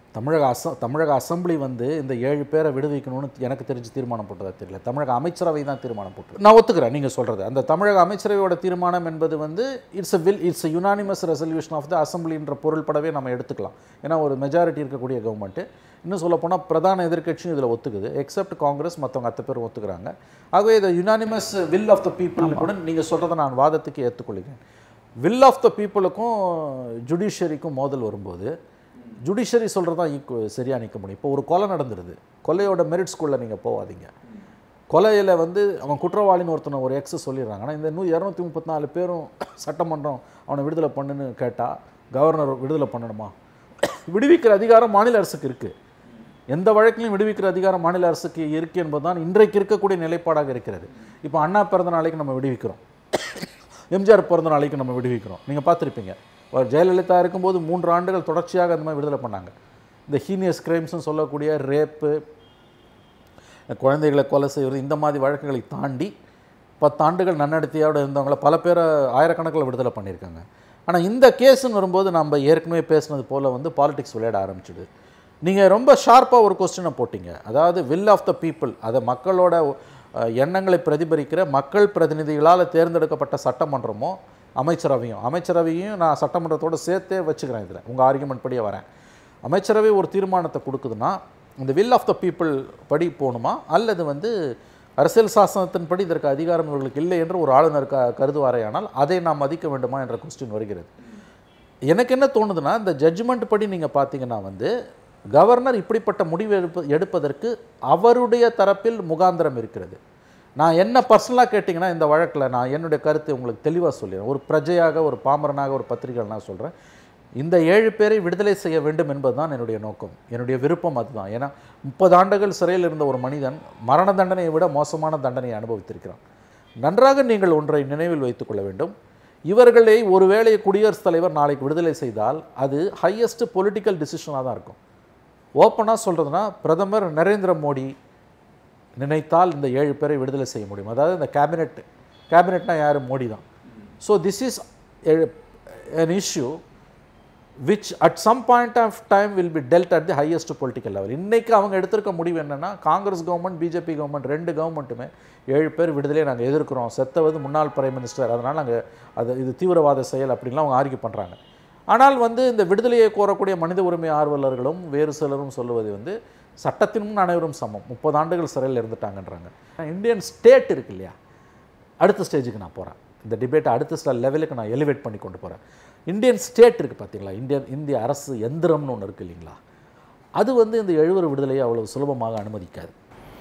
Speaker 2: தமிழக அச தமிழக அசெம்பிளி வந்து இந்த ஏழு பேரை விடுவிக்கணும்னு எனக்கு தெரிஞ்சு தீர்மானம் போட்டதா தெரியல தமிழக அமைச்சரவை தான் தீர்மானம் போட்டது நான் ஒத்துக்கிறேன் நீங்கள் சொல்கிறது அந்த தமிழக அமைச்சரவையோட தீர்மானம் என்பது வந்து it's a will it's a unanimous resolution of the அசம்பிளின்ற பொருள்படவே நம்ம எடுத்துக்கலாம் ஏன்னா ஒரு மெஜாரிட்டி இருக்கக்கூடிய கவர்மெண்ட்டு இன்னும் சொல்லப்போனால் பிரதான எதிர்க்கட்சியும் இதில் ஒத்துக்குது எக்ஸப்ட் காங்கிரஸ் மற்றவங்க அத்தனை பேர் ஒத்துக்கிறாங்க ஆகவே இந்த unanimous will of the people கூட நீங்கள் சொல்கிறத நான் வாதத்துக்கு ஏற்றுக்கொள்கிறேன் வில் ஆஃப் த பீப்புளுக்கும் ஜுடிஷியரிக்கும் மோதல் வரும்போது ஜுடிஷியரி சொல்கிறது தான் ஈக்கு சரியாக நிற்க முடியும் இப்போ ஒரு கொலை நடந்துருது கொலையோட மெரிட் ஸ்கூலில் நீங்கள் போகாதீங்க கொலையில் வந்து அவன் குற்றவாளின்னு ஒருத்தனை ஒரு எக்ஸ் சொல்லிடுறாங்க ஆனால் இந்த நூ இரநூத்தி முப்பத்தி நாலு பேரும் சட்டமன்றம் அவனை விடுதலை பண்ணுன்னு கேட்டால் கவர்னர் விடுதலை பண்ணணுமா விடுவிக்கிற அதிகாரம் மாநில அரசுக்கு இருக்குது எந்த வழக்கிலும் விடுவிக்கிற அதிகாரம் மாநில அரசுக்கு இருக்கு என்பதுதான் இன்றைக்கு இருக்கக்கூடிய நிலைப்பாடாக இருக்கிறது இப்போ அண்ணா பிறந்த நாளைக்கு நம்ம விடுவிக்கிறோம் எம்ஜிஆர் பிறந்த நாளைக்கு நம்ம விடுவிக்கிறோம் நீங்கள் பார்த்துருப்பீங்க அவர் ஜெயலலிதா இருக்கும்போது மூன்று ஆண்டுகள் தொடர்ச்சியாக அந்த மாதிரி விடுதலை பண்ணாங்க இந்த ஹீனியஸ் கிரைம்ஸ்னு சொல்லக்கூடிய ரேப்பு குழந்தைகளை கொலை செய்வது இந்த மாதிரி வழக்குகளை தாண்டி பத்தாண்டுகள் நன்னடத்தையோடு இருந்தவங்கள பல பேரை ஆயிரக்கணக்கில் விடுதலை பண்ணியிருக்காங்க ஆனால் இந்த கேஸ்னு வரும்போது நம்ம ஏற்கனவே பேசுனது போல் வந்து பாலிடிக்ஸ் விளையாட ஆரம்பிச்சுது நீங்கள் ரொம்ப ஷார்ப்பாக ஒரு கொஸ்டினை போட்டீங்க அதாவது வில் ஆஃப் த பீப்புள் அதை மக்களோட அஹ், எண்ணங்களை பிரதிபலிக்கிற மக்கள் பிரதிநிதிகளால் தேர்ந்தெடுக்கப்பட்ட சட்டமன்றமோ அமைச்சரவையும் அமைச்சரவையும் நான் சட்டமன்றத்தோடு சேர்த்தே வச்சுக்கிறேன் இதில் உங்கள் ஆர்குமெண்ட் படியே வரேன் அமைச்சரவை ஒரு தீர்மானத்தை கொடுக்குதுன்னா இந்த வில் ஆஃப் த பீப்புள் படி போகணுமா அல்லது வந்து அரசியல் சாசனத்தின்படி இதற்கு அதிகாரம் இவர்களுக்கு இல்லை என்று ஒரு ஆளுநர் க கருதுவாரேயானால் அதை நாம் மதிக்க வேண்டுமா என்ற கொஸ்டின் வருகிறது எனக்கு என்ன தோணுதுன்னா இந்த ஜட்ஜ்மெண்ட் படி நீங்கள் பார்த்தீங்கன்னா வந்து கவர்னர் இப்படிப்பட்ட முடிவு எடுப்ப எடுப்பதற்கு அவருடைய தரப்பில் முகாந்திரம் இருக்கிறது நான் என்ன பர்சனலாக கேட்டிங்கன்னா இந்த வழக்கில் நான் என்னுடைய கருத்தை உங்களுக்கு தெளிவாக சொல்லிடுறேன் ஒரு பிரஜையாக ஒரு பாமரனாக ஒரு பத்திரிகையாளர் நான் சொல்கிறேன் இந்த ஏழு பேரை விடுதலை செய்ய வேண்டும் என்பதுதான் என்னுடைய நோக்கம் என்னுடைய விருப்பம் அதுதான் ஏன்னா முப்பது ஆண்டுகள் சிறையில் இருந்த ஒரு மனிதன் மரண தண்டனையை விட மோசமான தண்டனையை அனுபவித்திருக்கிறான் நன்றாக நீங்கள் ஒன்றை நினைவில் வைத்துக்கொள்ள வேண்டும் இவர்களை ஒருவேளை குடியரசுத் தலைவர் நாளைக்கு விடுதலை செய்தால் அது ஹையஸ்ட் பொலிட்டிக்கல் டிசிஷனாக தான் இருக்கும் ஓப்பனாக சொல்கிறதுனா பிரதமர் நரேந்திர மோடி நினைத்தால் இந்த ஏழு பேரை விடுதலை செய்ய முடியும் அதாவது இந்த கேபினெட் கேபினெட்னா யார் மோடி தான் so this is an issue which at some point of time will be dealt at the highest political level இன்னைக்கு அவங்க எடுத்திருக்க முடிவு என்னன்னா காங்கிரஸ் கவர்மெண்ட் பிஜேபி கவர்மெண்ட் ரெண்டு கவர்மெண்ட்டுமே ஏழு பேர் விடுதலையை நாங்கள் எதிர்க்கிறோம் செத்தவது முன்னாள் பிரைம் மினிஸ்டர் அதனால் நாங்கள் அது இது தீவிரவாத செயல் அப்படின்லாம் அவங்க ஆர்கியூ பண்ணுறாங்க ஆனால் வந்து இந்த விடுதலையை கோரக்கூடிய மனித உரிமை ஆர்வலர்களும் வேறு சிலரும் சொல்லுவது வந்து சட்டத்தின் முன் அனைவரும் சமம் முப்பது ஆண்டுகள் சிறையில் இருந்துட்டாங்கன்றாங்க இந்தியன் ஸ்டேட் இருக்கு இல்லையா அடுத்த ஸ்டேஜுக்கு நான் போகிறேன் இந்த டிபேட்டை அடுத்த சில லெவலுக்கு நான் எலிவேட் பண்ணி கொண்டு போகிறேன் இந்தியன் ஸ்டேட் இருக்குது பார்த்தீங்களா இந்தியன் இந்திய அரசு எந்திரம்னு ஒன்று இருக்குது இல்லைங்களா அது வந்து இந்த எழுவர் விடுதலையை அவ்வளவு சுலபமாக அனுமதிக்காது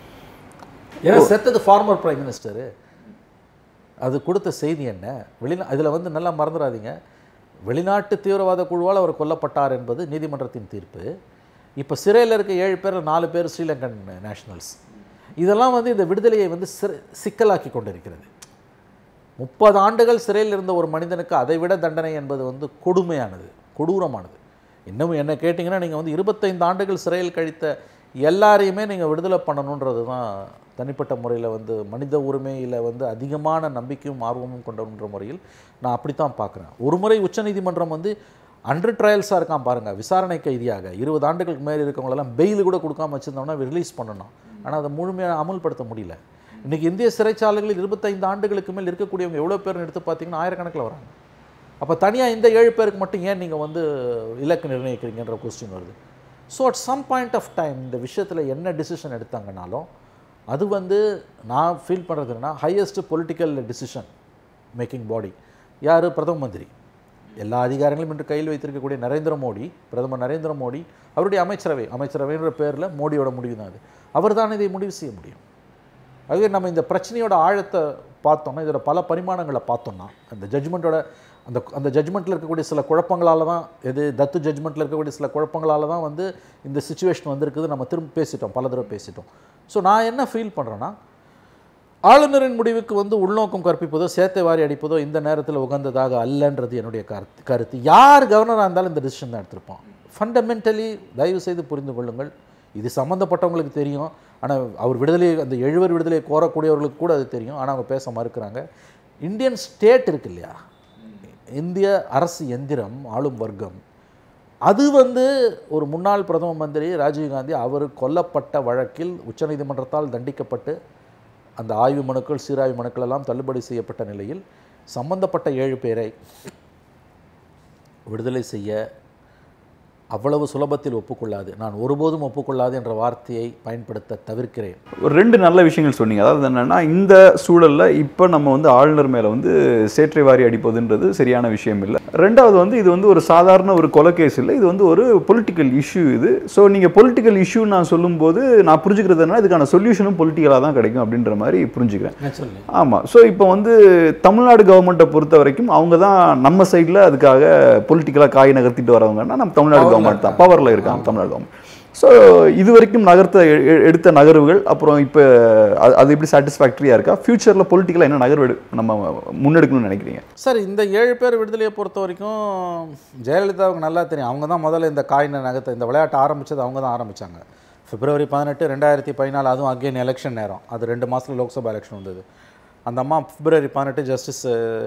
Speaker 2: ஏன்னா செத்தது ஃபார்மர் பிரைம் மினிஸ்டரு அது கொடுத்த செய்தி என்ன வெளிநா இதில் வந்து நல்லா மறந்துடாதீங்க வெளிநாட்டு தீவிரவாத குழுவால் அவர் கொல்லப்பட்டார் என்பது நீதிமன்றத்தின் தீர்ப்பு இப்போ சிறையில் இருக்க ஏழு பேர் நாலு பேர் ஸ்ரீலங்கன் நேஷனல்ஸ் இதெல்லாம் வந்து இந்த விடுதலையை வந்து சிற- சிக்கலாக்கி கொண்டிருக்கிறது முப்பது ஆண்டுகள் சிறையில் இருந்த ஒரு மனிதனுக்கு அதை விட தண்டனை என்பது வந்து கொடுமையானது கொடூரமானது இன்னும் என்ன கேட்டிங்கன்னா நீங்கள் வந்து இருபத்தைந்து ஆண்டுகள் சிறையில் கழித்த எல்லாரையுமே நீங்கள் விடுதலை பண்ணணுன்றது தான் தனிப்பட்ட முறையில் வந்து மனித உரிமையில் வந்து அதிகமான நம்பிக்கையும் ஆர்வமும் கொண்டன்ற முறையில் நான் அப்படித்தான் பார்க்குறேன் ஒரு முறை உச்சநீதிமன்றம் வந்து அண்டர் ட்ரையல்ஸாக இருக்கான் பாருங்கள் விசாரணை கைதியாக இருபது ஆண்டுகளுக்கு மேலே இருக்கவங்களெல்லாம் பெயில் கூட கொடுக்காம வச்சுருந்தோம்னா ரிலீஸ் பண்ணணும் ஆனால் அதை முழுமையாக அமல்படுத்த முடியல இன்றைக்கி இந்திய சிறைச்சாலைகளில் இருபத்தைந்து ஆண்டுகளுக்கு மேல் இருக்கக்கூடியவங்க எவ்வளோ பேர்னு எடுத்து பார்த்தீங்கன்னா ஆயிரக்கணக்கில் வராங்க அப்போ தனியாக இந்த ஏழு பேருக்கு மட்டும் ஏன் நீங்கள் வந்து இலக்கு நிர்ணயிக்கிறீங்கன்ற கொஸ்டின் வருது so at some point of time இந்த விஷயத்தில் என்ன டிசிஷன் எடுத்தாங்கனாலும் அது வந்து நான் ஃபீல் பண்ணுறதுன்னா highest political decision making body யார் பிரதம மந்திரி எல்லா அதிகாரங்களும் இன்று கையில் வைத்திருக்கக்கூடிய நரேந்திர மோடி பிரதமர் நரேந்திர மோடி அவருடைய அமைச்சரவை அமைச்சரவைன்ற பேரில் மோடியோட முடிவு தான் அது அவர் தான் இதை முடிவு செய்ய முடியும் ஆகவே நம்ம இந்த பிரச்சனையோட ஆழத்தை பார்த்தோம்னா இதோட பல பரிமாணங்களை பார்த்தோம்னா அந்த ஜட்ஜ்மெண்ட்டோட அந்த அந்த ஜட்ஜ்மெண்ட்டில் இருக்கக்கூடிய சில குழப்பங்களால தான் எது தத்து ஜட்ஜ்மெண்ட்டில் இருக்கக்கூடிய சில குழப்பங்களால தான் வந்து இந்த சுச்சுவேஷன் வந்திருக்குது நம்ம திரும்ப பேசிட்டோம் பல தடவை பேசிட்டோம் ஸோ நான் என்ன ஃபீல் பண்ணுறேன்னா ஆளுநரின் முடிவுக்கு வந்து உள்நோக்கம் கற்பிப்பதோ சேத்தை வாரி அடிப்பதோ இந்த நேரத்தில் உகந்ததாக அல்லன்றது என்னுடைய கருத்து கருத்து யார் கவர்னராக இருந்தாலும் இந்த டிசிஷன் தான் எடுத்திருப்போம் ஃபண்டமெண்டலி தயவு செய்து புரிந்து கொள்ளுங்கள் இது சம்மந்தப்பட்டவங்களுக்கு தெரியும் ஆனால் அவர் விடுதலை அந்த எழுவர் விடுதலை கோரக்கூடியவர்களுக்கு கூட அது தெரியும் ஆனால் அவங்க பேச மறுக்கிறாங்க இந்தியன் ஸ்டேட் இருக்கு இல்லையா இந்திய அரசு எந்திரம் ஆளும் வர்க்கம் அது வந்து ஒரு முன்னாள் பிரதம மந்திரி ராஜீவ்காந்தி அவர் கொல்லப்பட்ட வழக்கில் உச்சநீதிமன்றத்தால் தண்டிக்கப்பட்டு அந்த ஆய்வு மனுக்கள் சீராய்வு மனுக்கள் எல்லாம் தள்ளுபடி செய்யப்பட்ட நிலையில் சம்பந்தப்பட்ட ஏழு பேரை விடுதலை செய்ய அவ்வளவு சுலபத்தில் ஒப்புக்கொள்ளாது நான் ஒருபோதும் ஒப்புக்கொள்ளாது என்ற வார்த்தையை பயன்படுத்த தவிர்க்கிறேன்
Speaker 1: ஒரு ரெண்டு நல்ல விஷயங்கள் சொன்னீங்க அதாவது என்னன்னா இந்த சூழல்ல இப்போ நம்ம வந்து ஆளுநர் மேல வந்து சேற்றை வாரி அடிப்பதுன்றது சரியான விஷயம் இல்லை ரெண்டாவது வந்து இது வந்து ஒரு சாதாரண ஒரு கொலை கேஸ் இல்லை இது வந்து ஒரு பொலிட்டிக்கல் இஷ்யூ இது ஸோ நீங்க பொலிட்டிக்கல் இஷ்யூ நான் சொல்லும்போது நான் புரிஞ்சுக்கிறது என்ன இதுக்கான சொல்யூஷனும் பொலிட்டிக்கலாக தான் கிடைக்கும் அப்படின்ற மாதிரி புரிஞ்சுக்கிறேன் ஆமாம் ஸோ இப்போ வந்து தமிழ்நாடு கவர்மெண்ட்டை பொறுத்த வரைக்கும் அவங்க தான் நம்ம சைடில் அதுக்காக பொலிட்டிக்கலாக காய் நகர்த்திட்டு வரவங்கன்னா நம்ம தமிழ்நாடு கவர்மெண்ட் தான் பவரில் இருக்காங்க தமிழ்நாடு கவர்மெண்ட் ஸோ இது வரைக்கும் நகர்த்த எ- எ- எடுத்த நகர்வுகள் அப்புறம் இப்போ அது அது எப்படி சாட்டிஸ்ஃபேக்டரியாக இருக்கா ஃபியூச்சரில் பொலிட்டிக்கலாக என்ன நகர்வு எடு- நம்ம முன்னெடுக்கணும்னு நினைக்கிறீங்க
Speaker 2: சார் இந்த ஏழு பேர் விடுதலையை பொறுத்த வரைக்கும் ஜெயலலிதாவுக்கு நல்லா தெரியும் அவங்க தான் முதல்ல இந்த காயினை நகர்த்த இந்த விளையாட்டை ஆரம்பிச்சது அவங்க தான் ஆரம்பிச்சாங்க பிப்ரவரி பதினெட்டு ரெண்டாயிரத்தி பதினாலு அதுவும் அகெயின் எலெக்ஷன் நேரம் அது ரெண்டு மாதத்தில் லோக்சபா எலெக்ஷன் வந்தது அந்த அம்மா பிப்ரவரி பதினெட்டு ஜஸ்டிஸ்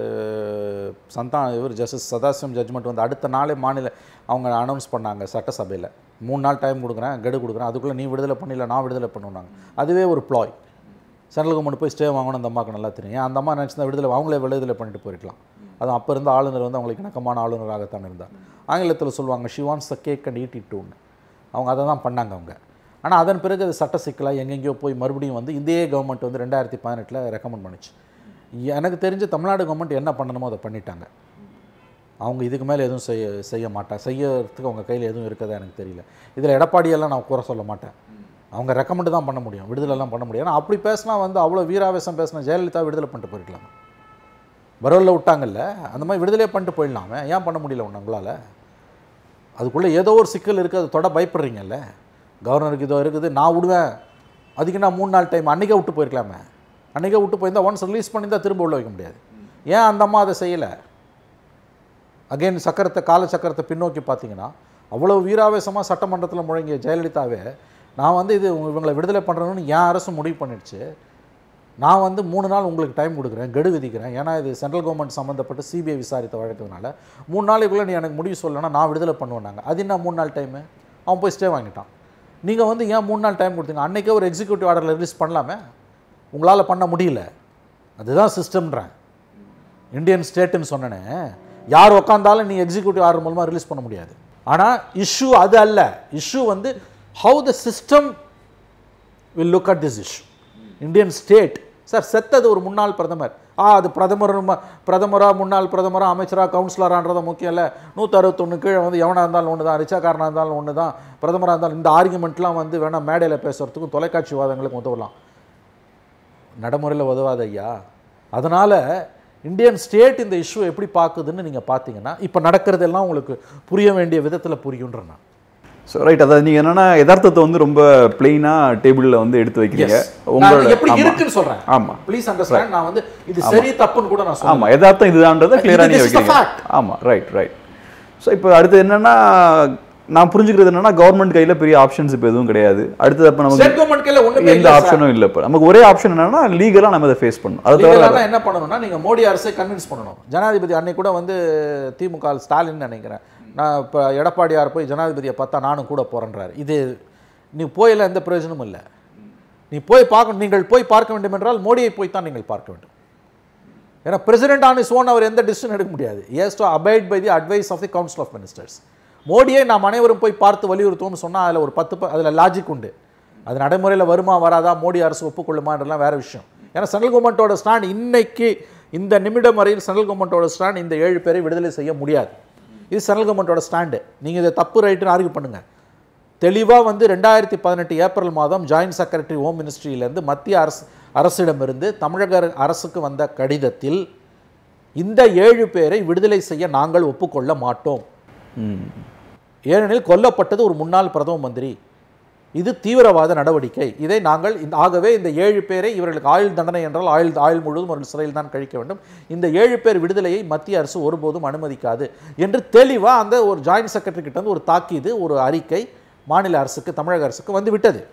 Speaker 2: சந்தான் இவர் ஜஸ்டிஸ் சதாசிவம் ஜட்ஜ்மெண்ட் வந்து அடுத்த நாளே மாநில அவங்க அனௌன்ஸ் பண்ணாங்க சட்டசபையில் மூணு நாள் டைம் கொடுக்குறேன் கெடு கொடுக்குறேன் அதுக்குள்ளே நீ விடுதலை பண்ணல நான் விடுதலை பண்ணுவாங்க அதுவே ஒரு ப்ளாய் சென்ட்ரல் கவர்மெண்ட் போய் ஸ்டே வாங்கணும் அந்த அம்மாவுக்கு நல்லா தெரியும் ஏன் அந்த அம்மா நினச்சிருந்தா விடுதலை அவங்களே விடுதலை பண்ணிட்டு போயிருக்கலாம் அதுவும் அப்போ இருந்த ஆளுநர் வந்து அவங்களுக்கு இணக்கமான ஆளுநராகத்தான் இருந்தார் ஆங்கிலத்தில் சொல்லுவாங்க she wants the cake and eat it டூன்னு அவங்க அதை தான் பண்ணாங்க அவங்க ஆனால் அதன் பிறகு அது சட்ட சிக்கலாக எங்கெங்கேயோ போய் மறுபடியும் வந்து இதே கவர்மெண்ட் வந்து ரெண்டாயிரத்தி பதினெட்டில் ரெக்கமெண்ட் பண்ணுச்சு எனக்கு தெரிஞ்சு தமிழ்நாடு கவர்மெண்ட் என்ன பண்ணணுமோ அதை பண்ணிட்டாங்க அவங்க இதுக்கு மேலே எதுவும் செய்ய செய்ய மாட்டாங்க செய்யறதுக்கு அவங்க கையில் எதுவும் இருக்கதா எனக்கு தெரியல இதில் எடப்பாடியெல்லாம் நான் குறை சொல்ல மாட்டேன் அவங்க ரெக்கமெண்டு தான் பண்ண முடியும் விடுதலைலாம் பண்ண முடியும் ஏன்னா அப்படி பேசினா வந்து அவ்வளோ வீராவேசம் பேசின ஜெயலலிதா விடுதலை பண்ணிட்டு போயிருக்கலாம் பரோலில் விட்டாங்கல்ல அந்த மாதிரி விடுதலையே பண்ணிட்டு போயிடலாமே ஏன் பண்ண முடியல ஒன்று உங்களால் அதுக்குள்ளே ஏதோ ஒரு சிக்கல் இருக்குது அது தொட பயப்படுறீங்கல்ல கவர்னருக்கு இதோ இருக்குது நான் விடுவேன் அதுக்கு நான் மூணு நாள் டைம் அன்றைக்கே விட்டு போயிருக்கலாமே அன்றைக்கே விட்டு போயிருந்தா ஒன்ஸ் ரிலீஸ் பண்ணியிருந்தா திரும்ப உள்ள வைக்க முடியாது ஏன் அந்த அம்மா அதை செய்யலை அகைன் சக்கரத்தை கால சக்கரத்தை பின்னோக்கி பார்த்தீங்கன்னா அவ்வளோ வீராவேசமாக சட்டமன்றத்தில் முழங்கிய ஜெயலலிதாவே நான் வந்து இது உங்க- இவங்களை விடுதலை பண்ணுறேன்னு என் அரசு முடிவு பண்ணிடுச்சு நான் வந்து மூணு நாள் உங்களுக்கு டைம் கொடுக்குறேன் கெடு விதிக்கிறேன் ஏன்னா இது சென்ட்ரல் கவர்மெண்ட் சம்மந்தப்பட்டு சிபிஐ விசாரித்த வழக்குனால மூணு நாளைக்குள்ளே நீ எனக்கு முடிவு சொல்லலைன்னா நான் விடுதலை பண்ணுவேன்னாங்க அது என்ன மூணு நாள் டைமு அவன் போய் ஸ்டே வாங்கிட்டான் நீங்கள் வந்து ஏன் மூணு நாள் டைம் கொடுத்தீங்க அன்றைக்கே ஒரு எக்ஸிக்யூட்டிவ் ஆர்டரில் ரிலீஸ் பண்ணலாமே உங்களால் பண்ண முடியல அதுதான் சிஸ்டம்ன்றேன் இந்தியன் ஸ்டேட்டுன்னு சொன்னனே யார் உக்காந்தாலும் நீ எக்ஸிக்யூட்டிவ் ஆர்டர் மூலமாக ரிலீஸ் பண்ண முடியாது ஆனால் இஷ்யூ அது அல்ல இஷ்யூ வந்து how the system will look at this issue Indian state sir செத்தது ஒரு முன்னாள் பிரதமர் ஆ அது பிரதமர் பிரதமராக முன்னாள் பிரதமராக அமைச்சராக கவுன்சிலரான்றத முக்கியம் இல்லை நூற்றி அறுபத்தொன்று கீழே வந்து எவனாக இருந்தாலும் ஒன்று தான் ரிச்சாக்காரனாக இருந்தாலும் ஒன்று தான் பிரதமராக இருந்தாலும் இந்த ஆர்குமெண்ட்லாம் வந்து வேணால் மேடையில் பேசுகிறதுக்கும் தொலைக்காட்சி வாதங்களுக்கும் உதவலாம் நடைமுறையில் உதவாது ஐயா அதனால் இந்தியன் ஸ்டேட் இந்த இஷ்யூ எப்படி பார்க்குதுன்னு நீங்கள் பார்த்தீங்கன்னா இப்போ நடக்கிறதெல்லாம் உங்களுக்கு புரிய வேண்டிய விதத்தில் புரியுன்ற நான்
Speaker 1: ஸோ ரைட் அதாவது நீங்கள் என்னன்னா யதார்த்தத்தை வந்து ரொம்ப பிளெயினாக டேபிளில் வந்து எடுத்து வைக்கிறீங்க
Speaker 2: நான்
Speaker 1: உங்களோட
Speaker 2: எப்படி
Speaker 1: ஆமா.
Speaker 2: இருக்குன்னு சொல்கிறேன்
Speaker 1: ஆமா
Speaker 2: ப்ளீஸ் அண்டர்ஸ்டாண்ட் நான் வந்து இது சரி தப்புன்னு கூட நான் சொல்றேன்
Speaker 1: ஆமா யதார்த்தம் இதுதான்றதை கிளியரா
Speaker 2: இது
Speaker 1: நீங்க
Speaker 2: this is the
Speaker 1: வைக்கிறீங்க
Speaker 2: fact.
Speaker 1: ஆமா ரைட் ரைட் ஸோ இப்போ அடுத்து என்னன்னா நான் புரிஞ்சுக்கிறது என்னன்னா கவர்மெண்ட் கையில பெரிய ஆப்ஷன்ஸ் இப்போ எதுவும் கிடையாது அடுத்தது அப்போ நமக்கு
Speaker 2: ஸ்டேட் கவர்மெண்ட் கையில் ஒன்றுமே
Speaker 1: எந்த
Speaker 2: இல்லை சார்
Speaker 1: ஆப்ஷனும் இல்லை இப்போ நமக்கு ஒரே ஆப்ஷன் என்னன்னா லீகலா நம்ம அதை ஃபேஸ் பண்ணணும் அது தவிர
Speaker 2: லீகலாக என்ன பண்ணணும்னா நீங்க மோடி அரசை கன்வின்ஸ் பண்ணணும் ஜனாதிபதி அன்னைக்கு கூட வந்து திமுக ஸ்டாலின் நினைக்கிறேன் நான் இப்போ எடப்பாடியார் போய் ஜனாதிபதியை பார்த்தா நானும் கூட போறேன்றாரு இது நீ போயில எந்த பிரயோஜனமும் இல்லை நீ போய் பார்க்க நீங்கள் போய் பார்க்க வேண்டும் என்றால் மோடியை போய் தான் நீங்கள் பார்க்க வேண்டும் ஏன்னா பிரசிடென்ட் ஆன் இஸ் ஓன் அவர் எந்த டிசிஷன் எடுக்க முடியாது has to abide by the advice of the council of ministers மோடியை நாம் அனைவரும் போய் பார்த்து வலியுறுத்துவோம்னு சொன்னால் அதில் ஒரு பத்து அதில் லாஜிக் உண்டு அது நடைமுறையில் வருமா வராதா மோடி அரசு ஒப்புக்கொள்ளுமான்றலாம் வேற விஷயம் ஏன்னா சென்ட்ரல் கவர்மெண்ட்டோட ஸ்டாண்ட் இன்னைக்கு இந்த நிமிடம் வரையில் சென்ட்ரல் கவர்மெண்ட்டோட ஸ்டாண்ட் இந்த ஏழு பேரை விடுதலை செய்ய முடியாது இது சென்ட்ரல் கவர்மெண்ட்டோட ஸ்டாண்டு நீங்கள் இதை தப்பு ரைட்டுன்னு ஆர்கியூ பண்ணுங்கள் தெளிவாக வந்து ரெண்டாயிரத்தி பதினெட்டு ஏப்ரல் மாதம் ஜாயின்ட் செக்ரட்டரி ஹோம் மினிஸ்ட்ரியிலேருந்து மத்திய அரசு அரசிடமிருந்து தமிழக அர- அரசுக்கு வந்த கடிதத்தில் இந்த ஏழு பேரை விடுதலை செய்ய நாங்கள் ஒப்புக்கொள்ள மாட்டோம்
Speaker 1: ம்.
Speaker 2: ஏனெனில் கொல்லப்பட்டது ஒரு முன்னாள் பிரதம மந்திரி இது தீவிரவாத நடவடிக்கை இதை நாங்கள் இந்த ஆகவே இந்த ஏழு பேரை இவர்களுக்கு ஆயுள் தண்டனை என்றால் ஆயுள் ஆயுள் முழுவதும் ஒரு சிறையில் தான் கழிக்க வேண்டும் இந்த ஏழு பேர் விடுதலையை மத்திய அரசு ஒருபோதும் அனுமதிக்காது என்று தெளிவாக அந்த ஒரு ஜாயின்ட் செக்ரட்டரி கிட்ட இருந்து ஒரு தாக்கீது ஒரு அறிக்கை மாநில அரசுக்கு தமிழக அரசுக்கு வந்து விட்டது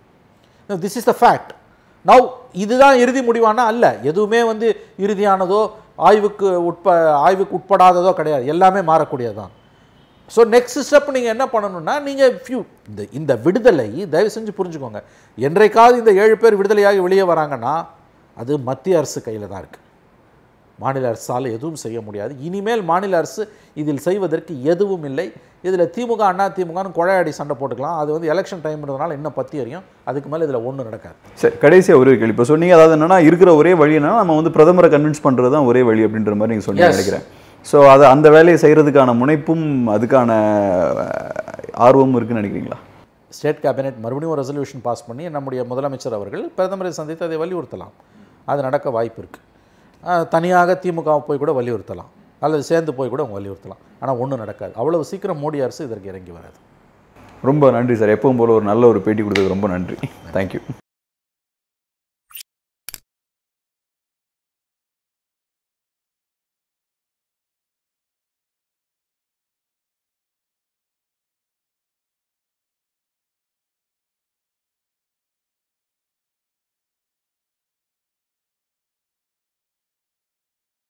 Speaker 2: this is the fact now இதுதான் இறுதி முடிவானா அல்ல எதுவுமே வந்து இறுதியானதோ ஆய்வுக்கு உட்ப ஆய்வுக்கு உட்படாததோ கிடையாது எல்லாமே மாறக்கூடியதுதான் ஸோ நெக்ஸ்ட் ஸ்டெப் நீங்கள் என்ன பண்ணணும்னா நீங்கள் ஃபியூ இந்த இந்த விடுதலை தயவு செஞ்சு புரிஞ்சுக்கோங்க என்றைக்காவது இந்த ஏழு பேர் விடுதலையாகி வெளியே வராங்கன்னா அது மத்திய அரசு கையில் தான் இருக்குது மாநில அரசால் எதுவும் செய்ய முடியாது இனிமேல் மாநில அரசு இதில் செய்வதற்கு எதுவும் இல்லை இதில் திமுக அண்ணா திமுகன்னு குழையாடி சண்டை போட்டுக்கலாம் அது வந்து எலெக்ஷன் டைம்ன்றதுனால இன்னும் பத்தி அறியும் அதுக்கு மேலே இதில் ஒன்றும் நடக்காது
Speaker 1: சரி கடைசியாக ஒரு கேள்வி இப்போ சொன்னீங்க அதாவது என்னன்னா இருக்கிற ஒரே வழி என்னன்னா நம்ம வந்து பிரதமரை கன்வின்ஸ் பண்ணுறது தான் ஒரே வழி அப்படின்ற மாதிரி நீங்கள் சொன்னீங்க
Speaker 2: Yes.
Speaker 1: நினைக்கிறேன் ஸோ அது அந்த வேலையை செய்கிறதுக்கான முனைப்பும் அதுக்கான அஹ், ஆர்வமும் இருக்குன்னு நினைக்கிறீங்களா
Speaker 2: ஸ்டேட் கேபினெட் மறுபடியும் ஒரு ரெசல்யூஷன் பாஸ் பண்ணி நம்முடைய முதலமைச்சர் அவர்கள் பிரதமரை சந்தித்து அதை வலியுறுத்தலாம் அது நடக்க வாய்ப்பு இருக்குது தனியாக திமுக போய் கூட வலியுறுத்தலாம் அல்லது சேர்ந்து போய் கூட அவங்க வலியுறுத்தலாம் ஆனால் ஒன்றும் நடக்காது அவ்வளவு சீக்கிரம் மோடி அரசு இதற்கு இறங்கி வராது
Speaker 1: ரொம்ப நன்றி சார் எப்பவும் போல ஒரு நல்ல ஒரு பேட்டி கொடுத்ததுக்கு ரொம்ப நன்றி தேங்க்யூ